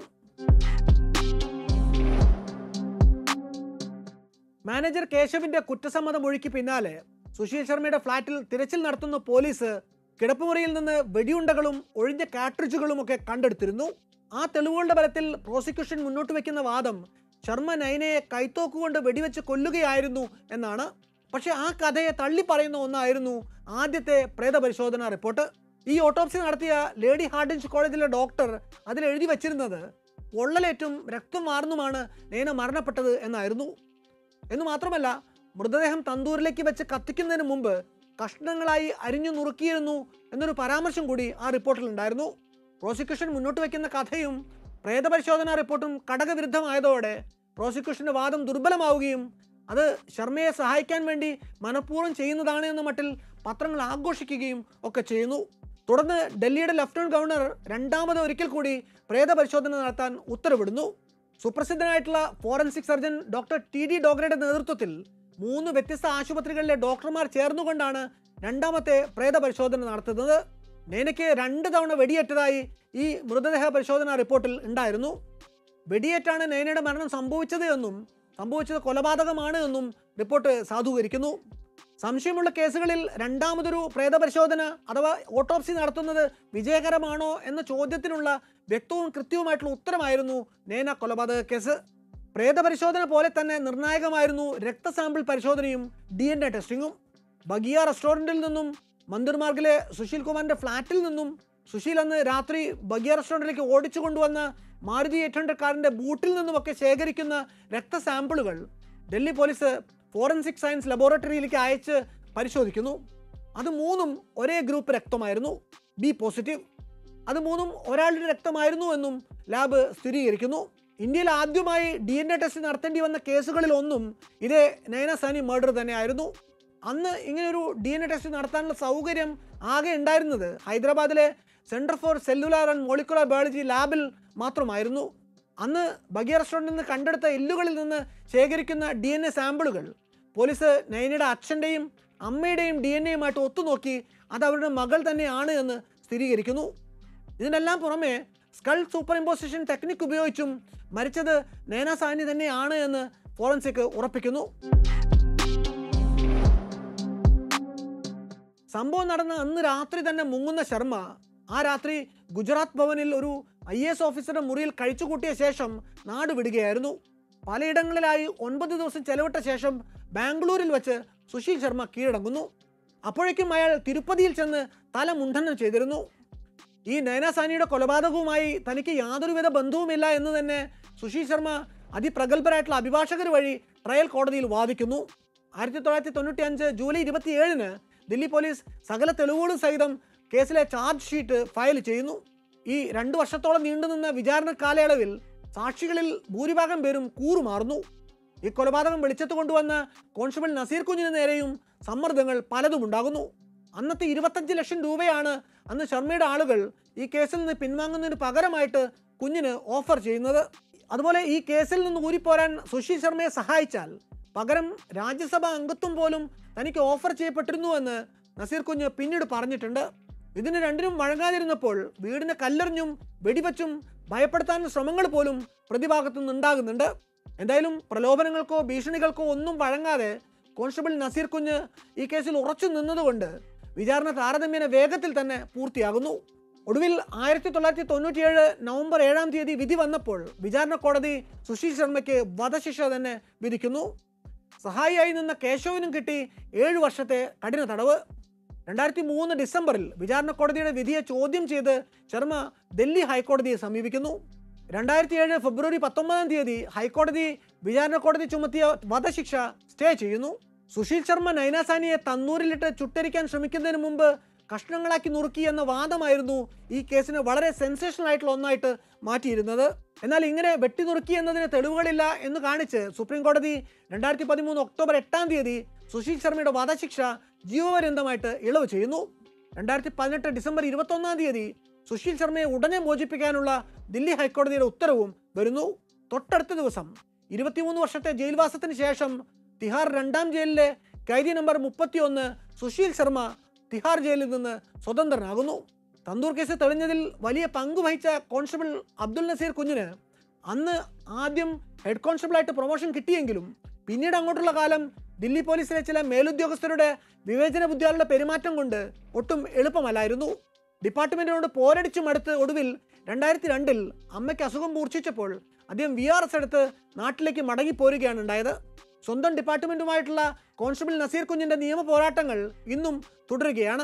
മാനേജർ കേശവിന്റെ കുറ്റസമ്മത മൊഴിക്ക് പിന്നാലെ സുശീൽ ശർമ്മയുടെ ഫ്ളാറ്റിൽ തിരച്ചിൽ നടത്തുന്ന പോലീസ് കിടപ്പുമുറിയിൽ നിന്ന് വെടിയുണ്ടകളും ഒഴിഞ്ഞ കാട്രിഡ്ജുകളും ഒക്കെ കണ്ടെടുത്തിരുന്നു ആ തെളിവുകളുടെ ബലത്തിൽ പ്രോസിക്യൂഷൻ മുന്നോട്ട് വയ്ക്കുന്ന വാദം ശർമ്മ നൈനയെ കൈത്തോക്കുകൊണ്ട് വെടിവെച്ച് കൊല്ലുകയായിരുന്നു എന്നാണ് പക്ഷേ ആ കഥയെ തള്ളി പറയുന്ന ഒന്നായിരുന്നു ആദ്യത്തെ പ്രേതപരിശോധന റിപ്പോർട്ട് ഈ ഓട്ടോപ്സി നടത്തിയ ലേഡി ഹാർഡിൻസ് കോളേജിലെ ഡോക്ടർ അതിൽ എഴുതി വച്ചിരുന്നത് പൊള്ളലേറ്റും രക്തം വാർന്നുമാണ് നൈന മരണപ്പെട്ടത് എന്നായിരുന്നു എന്ന് മാത്രമല്ല മൃതദേഹം തന്തൂരിലേക്ക് വെച്ച് കത്തിക്കുന്നതിന് മുമ്പ് കഷ്ണങ്ങളായി അരിഞ്ഞു നുറുക്കിയിരുന്നു എന്നൊരു പരാമർശം കൂടി ആ റിപ്പോർട്ടിൽ ഉണ്ടായിരുന്നു പ്രോസിക്യൂഷൻ മുന്നോട്ട് വയ്ക്കുന്ന കഥയും പ്രേതപരിശോധനാ റിപ്പോർട്ടും ഘടകവിരുദ്ധമായതോടെ പ്രോസിക്യൂഷന്റെ വാദം ദുർബലമാവുകയും അത് ശർമ്മയെ സഹായിക്കാൻ വേണ്ടി മനഃപൂർവ്വം ചെയ്യുന്നതാണ് എന്ന മട്ടിൽ പത്രങ്ങൾ ആഘോഷിക്കുകയും ഒക്കെ ചെയ്യുന്നു തുടർന്ന് ഡൽഹിയുടെ ലഫ്റ്റനന്റ് ഗവർണർ രണ്ടാമത് ഒരിക്കൽ കൂടി പ്രേതപരിശോധന നടത്താൻ ഉത്തരവിടുന്നു സുപ്രസിദ്ധനായിട്ടുള്ള forensic surgeon doctor T D ഡോഗ്രയുടെ നേതൃത്വത്തിൽ മൂന്ന് വ്യത്യസ്ത ആശുപത്രികളിലെ ഡോക്ടർമാർ ചേർന്നുകൊണ്ടാണ് രണ്ടാമത്തെ പ്രേതപരിശോധന നടത്തുന്നത് നേനയ്ക്ക് രണ്ട് തവണ വെടിയേറ്റതായി ഈ മൃതദേഹ പരിശോധനാ റിപ്പോർട്ടിൽ ഉണ്ടായിരുന്നു വെടിയേറ്റാണ് നയനയുടെ മരണം സംഭവിച്ചത് എന്നും സംഭവിച്ചത് കൊലപാതകമാണ് എന്നും റിപ്പോർട്ട് സാധൂകരിക്കുന്നു സംശയമുള്ള കേസുകളിൽ രണ്ടാമതൊരു പ്രേതപരിശോധന അഥവാ ഓട്ടോപ്സി നടത്തുന്നത് വിജയകരമാണോ എന്ന ചോദ്യത്തിനുള്ള വ്യക്തവും കൃത്യവുമായിട്ടുള്ള ഉത്തരമായിരുന്നു നേന കൊലപാതക കേസ് പ്രേതപരിശോധന പോലെ തന്നെ നിർണായകമായിരുന്നു രക്തസാമ്പിൾ പരിശോധനയും ഡി എൻ എ ടെസ്റ്റിങ്ങും ബഗിയ റെസ്റ്റോറൻറ്റിൽ നിന്നും മന്ദിർമാർഗിലെ സുശീൽ കുമാറിൻ്റെ ഫ്ലാറ്റിൽ നിന്നും സുശീൽ അന്ന് രാത്രി ബഗിയ റെസ്റ്റോറൻറ്റിലേക്ക് ഓടിച്ചു കൊണ്ടുവന്ന മാരുതി എയ്റ്റ് ഹൺഡ്രഡ് കാറിൻ്റെ ബൂട്ടിൽ നിന്നുമൊക്കെ ശേഖരിക്കുന്ന രക്തസാമ്പിളുകൾ ഡൽഹി പോലീസ് ഫോറൻസിക് സയൻസ് ലബോറട്ടറിയിലേക്ക് അയച്ച് പരിശോധിക്കുന്നു അത് മൂന്നും ഒരേ ഗ്രൂപ്പ് രക്തമായിരുന്നു ബി പോസിറ്റീവ് അത് മൂന്നും ഒരാളുടെ രക്തമായിരുന്നു എന്നും ലാബ് സ്ഥിരീകരിക്കുന്നു ഇന്ത്യയിൽ ആദ്യമായി ഡി എൻ എ ടെസ്റ്റ് നടത്തേണ്ടി വന്ന കേസുകളിൽ ഒന്നും ഇതേ നയന സാനി മർഡർ തന്നെയായിരുന്നു അന്ന് ഇങ്ങനെയൊരു ഡി എൻ എ ടെസ്റ്റ് നടത്താനുള്ള സൗകര്യം ആകെ ഉണ്ടായിരുന്നത് ഹൈദരാബാദിലെ centre for cellular and molecular biology ലാബിൽ മാത്രമായിരുന്നു അന്ന് ബഗിയ റെസ്റ്റോറൻറ്റിൽ നിന്ന് കണ്ടെടുത്ത എല്ലുകളിൽ നിന്ന് ശേഖരിക്കുന്ന ഡി എൻ എ സാമ്പിളുകൾ പോലീസ് നൈനയുടെ അച്ഛൻ്റെയും അമ്മയുടെയും ഡി എൻ എയുമായിട്ട് ഒത്തുനോക്കി അത് അവരുടെ മകൾ തന്നെയാണ് എന്ന് സ്ഥിരീകരിക്കുന്നു ഇതിനെല്ലാം പുറമെ സ്കൾ സൂപ്പർ ഇമ്പോസിഷൻ ടെക്നിക് ഉപയോഗിച്ചും മരിച്ചത് നയന സാനി തന്നെയാണ് എന്ന് ഫോറൻസിക് ഉറപ്പിക്കുന്നു സംഭവം നടന്ന അന്ന് രാത്രി തന്നെ മുങ്ങുന്ന ശർമ്മ ആ രാത്രി ഗുജറാത്ത് ഭവനിൽ ഒരു ഐ എസ് ഓഫീസറുടെ മുറിയിൽ കഴിച്ചുകൂട്ടിയ ശേഷം നാട് വിടുകയായിരുന്നു പലയിടങ്ങളിലായി ഒൻപത് ദിവസം ചെലവിട്ട ശേഷം ബാംഗ്ലൂരിൽ വെച്ച് സുശീൽ ശർമ്മ കീഴടങ്ങുന്നു അപ്പോഴേക്കും അയാൾ തിരുപ്പതിയിൽ ചെന്ന് തല മുണ്ഡനം ചെയ്തിരുന്നു ഈ നയന സാനിയുടെ കൊലപാതകവുമായി തനിക്ക് യാതൊരുവിധ ബന്ധവുമില്ല എന്ന് തന്നെ സുശീൽ ശർമ്മ അതിപ്രഗത്ഭരായിട്ടുള്ള അഭിഭാഷകർ വഴി ട്രയൽ കോടതിയിൽ വാദിക്കുന്നു ആയിരത്തി തൊള്ളായിരത്തി തൊണ്ണൂറ്റി അഞ്ച് ജൂലൈ ഇരുപത്തിയേഴിന് ദില്ലി പോലീസ് സകല തെളിവുകളും സഹിതം കേസിലെ ചാർജ് ഷീറ്റ് ഫയൽ ചെയ്യുന്നു ഈ രണ്ടു വർഷത്തോളം നീണ്ടുനിന്ന വിചാരണ കാലയളവിൽ സാക്ഷികളിൽ ഭൂരിഭാഗം പേരും കൂറുമാറുന്നു ഈ കൊലപാതകം വെളിച്ചത്ത് കൊണ്ടുവന്ന കോൺസ്റ്റബിൾ നസീർ കുഞ്ഞിന് നേരെയും സമ്മർദ്ദങ്ങൾ പലതും ഉണ്ടാകുന്നു അന്നത്തെ ഇരുപത്തഞ്ച് ലക്ഷം രൂപയാണ് അന്ന് ശർമ്മയുടെ ആളുകൾ ഈ കേസിൽ നിന്ന് പിൻവാങ്ങുന്നതിന് പകരമായിട്ട് കുഞ്ഞിന് ഓഫർ ചെയ്യുന്നത് അതുപോലെ ഈ കേസിൽ നിന്ന് ഊരിപ്പോരാൻ സുശീൽ ശർമ്മയെ സഹായിച്ചാൽ പകരം രാജ്യസഭാ അംഗത്വം പോലും തനിക്ക് ഓഫർ ചെയ്യപ്പെട്ടിരുന്നുവെന്ന് നസീർ കുഞ്ഞ് പിന്നീട് പറഞ്ഞിട്ടുണ്ട് ഇതിന് രണ്ടിനും വഴങ്ങാതിരുന്നപ്പോൾ വീടിനെ കല്ലെറിഞ്ഞും വെടിവച്ചും ഭയപ്പെടുത്താനുള്ള ശ്രമങ്ങൾ പോലും പ്രതിഭാഗത്തു നിന്നുണ്ടാകുന്നുണ്ട് എന്തായാലും പ്രലോഭനങ്ങൾക്കോ ഭീഷണികൾക്കോ ഒന്നും വഴങ്ങാതെ കോൺസ്റ്റബിൾ നസീർ കുഞ്ഞ് ഈ കേസിൽ ഉറച്ചു നിന്നതുകൊണ്ട് വിചാരണ താരതമ്യേന വേഗത്തിൽ തന്നെ പൂർത്തിയാകുന്നു ഒടുവിൽ ആയിരത്തി തൊള്ളായിരത്തി തൊണ്ണൂറ്റിയേഴ് നവംബർ ഏഴാം തീയതി വിധി വന്നപ്പോൾ വിചാരണ കോടതി സുശീൽ ശർമ്മയ്ക്ക് വധശിക്ഷ തന്നെ വിധിക്കുന്നു സഹായിയായി നിന്ന കേശവനും കിട്ടി ഏഴു വർഷത്തെ കഠിന തടവ് രണ്ടായിരത്തി മൂന്ന് ഡിസംബറിൽ വിചാരണ കോടതിയുടെ വിധിയെ ചോദ്യം ചെയ്ത് ശർമ്മ ഡൽഹി ഹൈക്കോടതിയെ സമീപിക്കുന്നു രണ്ടായിരത്തി ഏഴ് ഫെബ്രുവരി പത്തൊമ്പതാം തീയതി ഹൈക്കോടതി വിചാരണ കോടതി ചുമത്തിയ വധശിക്ഷ സ്റ്റേ ചെയ്യുന്നു സുശീൽ ശർമ്മ നൈനാസാനിയെ തന്നൂരിലിട്ട് ചുട്ടരിക്കാൻ ശ്രമിക്കുന്നതിന് മുമ്പ് കഷ്ണങ്ങളാക്കി നുറുക്കി എന്ന വാദമായിരുന്നു ഈ കേസിനെ വളരെ സെൻസേഷണൽ ആയിട്ടുള്ള ഒന്നായിട്ട് മാറ്റിയിരുന്നത് എന്നാൽ ഇങ്ങനെ വെട്ടി നുറുക്കി എന്നതിന് തെളിവുകളില്ല എന്ന് കാണിച്ച് സുപ്രീം കോടതി രണ്ടായിരത്തി പതിമൂന്ന് ഒക്ടോബർ എട്ടാം തീയതി സുശീൽ ശർമ്മയുടെ വധശിക്ഷ ജീവപര്യന്തമായിട്ട് ഇളവ് ചെയ്യുന്നു രണ്ടായിരത്തി പതിനെട്ട് ഡിസംബർ ഇരുപത്തൊന്നാം തീയതി സുശീൽ ശർമ്മയെ ഉടനെ മോചിപ്പിക്കാനുള്ള ദില്ലി ഹൈക്കോടതിയുടെ ഉത്തരവും വരുന്നു തൊട്ടടുത്ത ദിവസം ഇരുപത്തിമൂന്ന് വർഷത്തെ ജയിൽവാസത്തിന് ശേഷം തിഹാർ രണ്ടാം ജയിലിലെ കൈദി നമ്പർ മുപ്പത്തിയൊന്ന് സുശീൽ ശർമ്മ തിഹാർ ജയിലിൽ നിന്ന് സ്വതന്ത്രനാകുന്നു തന്തൂർ കേസ് തെളിഞ്ഞതിൽ വലിയ പങ്ക് വഹിച്ച കോൺസ്റ്റബിൾ അബ്ദുൽ നസീർ കുഞ്ഞിന് അന്ന് ആദ്യം ഹെഡ് കോൺസ്റ്റബിളായിട്ട് പ്രൊമോഷൻ കിട്ടിയെങ്കിലും പിന്നീട് അങ്ങോട്ടുള്ള കാലം ദില്ലി പോലീസിലെ ചില മേലുദ്യോഗസ്ഥരുടെ വിവേചന ബുദ്ധിയാളുടെ പെരുമാറ്റം കൊണ്ട് ഒട്ടും എളുപ്പമല്ലായിരുന്നു ഡിപ്പാർട്ട്മെന്റിനോട് പോരടിച്ചു മടുത്ത് ഒടുവിൽ രണ്ടായിരത്തി രണ്ടിൽ അമ്മയ്ക്ക് അസുഖം മൂർച്ഛിച്ചപ്പോൾ അദ്ദേഹം വി ആർ എസ് എടുത്ത് നാട്ടിലേക്ക് മടങ്ങി പോരുകയാണ് ഉണ്ടായത് സ്വന്തം ഡിപ്പാർട്ട്മെന്റുമായിട്ടുള്ള കോൺസ്റ്റബിൾ നസീർ കുഞ്ഞിന്റെ നിയമ പോരാട്ടങ്ങൾ ഇന്നും തുടരുകയാണ്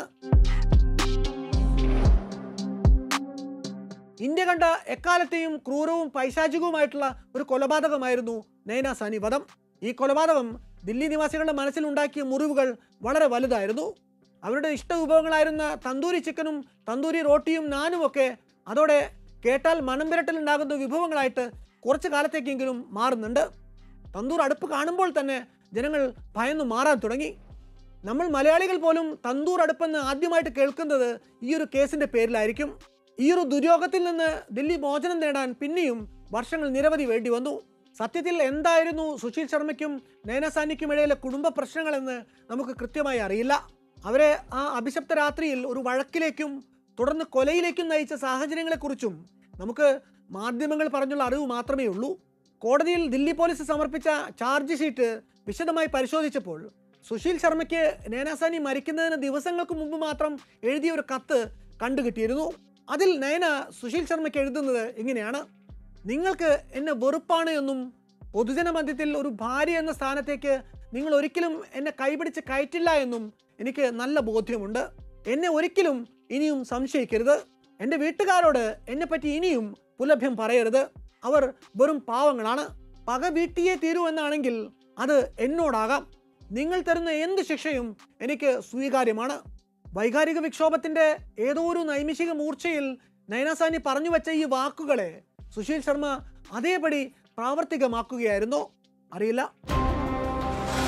ഇന്ത്യ കണ്ട എക്കാലത്തെയും ക്രൂരവും പൈശാചികവുമായിട്ടുള്ള ഒരു കൊലപാതകമായിരുന്നു നൈന സാനി വധം ഈ കൊലപാതകം ദില്ലി നിവാസികളുടെ മനസ്സിലുണ്ടാക്കിയ മുറിവുകൾ വളരെ വലുതായിരുന്നു അവരുടെ ഇഷ്ട വിഭവങ്ങളായിരുന്ന തന്തൂരി ചിക്കനും തന്തൂരി റോട്ടിയും നാനും ഒക്കെ അതോടെ കേട്ടാൽ മണം വിരട്ടലുണ്ടാകുന്ന വിഭവങ്ങളായിട്ട് കുറച്ച് കാലത്തേക്കെങ്കിലും മാറുന്നുണ്ട് തന്തൂർ അടുപ്പ് കാണുമ്പോൾ തന്നെ ജനങ്ങൾ ഭയന്നു മാറാൻ തുടങ്ങി നമ്മൾ മലയാളികൾ പോലും തന്തൂർ അടുപ്പെന്ന് ആദ്യമായിട്ട് കേൾക്കുന്നത് ഈ ഒരു കേസിന്റെ പേരിലായിരിക്കും ഈ ഒരു ദുര്യോഗത്തിൽ നിന്ന് ദില്ലി മോചനം നേടാൻ പിന്നെയും വർഷങ്ങൾ നിരവധി വേണ്ടി വന്നു സത്യത്തിൽ എന്തായിരുന്നു സുശീൽ ശർമ്മയ്ക്കും നയനസാനിക്കും ഇടയിലെ കുടുംബ പ്രശ്നങ്ങളെന്ന് നമുക്ക് കൃത്യമായി അറിയില്ല അവരെ ആ അഭിശപ്ത രാത്രിയിൽ ഒരു വഴക്കിലേക്കും തുടർന്ന് കൊലയിലേക്കും നയിച്ച സാഹചര്യങ്ങളെക്കുറിച്ചും നമുക്ക് മാധ്യമങ്ങൾ പറഞ്ഞുള്ള അറിവ് മാത്രമേ ഉള്ളൂ കോടതിയിൽ ദില്ലി പോലീസ് സമർപ്പിച്ച ചാർജ് ഷീറ്റ് വിശദമായി പരിശോധിച്ചപ്പോൾ സുശീൽ ശർമ്മയ്ക്ക് നയനാസാനി മരിക്കുന്നതിന് ദിവസങ്ങൾക്ക് മുമ്പ് മാത്രം എഴുതിയ ഒരു കത്ത് കണ്ടുകിട്ടിയിരുന്നു അതിൽ നയന സുശീൽ ശർമ്മയ്ക്ക് എഴുതുന്നത് ഇങ്ങനെയാണ് നിങ്ങൾക്ക് എന്നെ വെറുപ്പാണ് എന്നും പൊതുജന മധ്യത്തിൽ ഒരു ഭാര്യ എന്ന സ്ഥാനത്തേക്ക് നിങ്ങൾ ഒരിക്കലും എന്നെ കൈപിടിച്ച് കയറ്റില്ല എന്നും എനിക്ക് നല്ല ബോധ്യമുണ്ട് എന്നെ ഒരിക്കലും ഇനിയും സംശയിക്കരുത് എൻ്റെ വീട്ടുകാരോട് എന്നെപ്പറ്റി ഇനിയും പുലഭ്യം പറയരുത് അവർ വെറും പാവങ്ങളാണ് പക വീട്ടിയേ തീരൂ എന്നാണെങ്കിൽ അത് എന്നോടാകാം നിങ്ങൾ തരുന്ന എന്ത് ശിക്ഷയും എനിക്ക് സ്വീകാര്യമാണ് വൈകാരിക വിക്ഷോഭത്തിന്റെ ഏതോ ഒരു നൈമിഷിക മൂർച്ചയിൽ നയനാസാനി പറഞ്ഞു വെച്ച ഈ വാക്കുകളെ സുശീൽ ശർമ്മ അതേപടി പ്രാവർത്തികമാക്കുകയായിരുന്നോ അറിയില്ല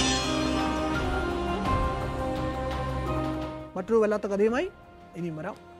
മറ്റൊരു വല്ലാത്ത കഥയുമായി ഇനിയും വരാം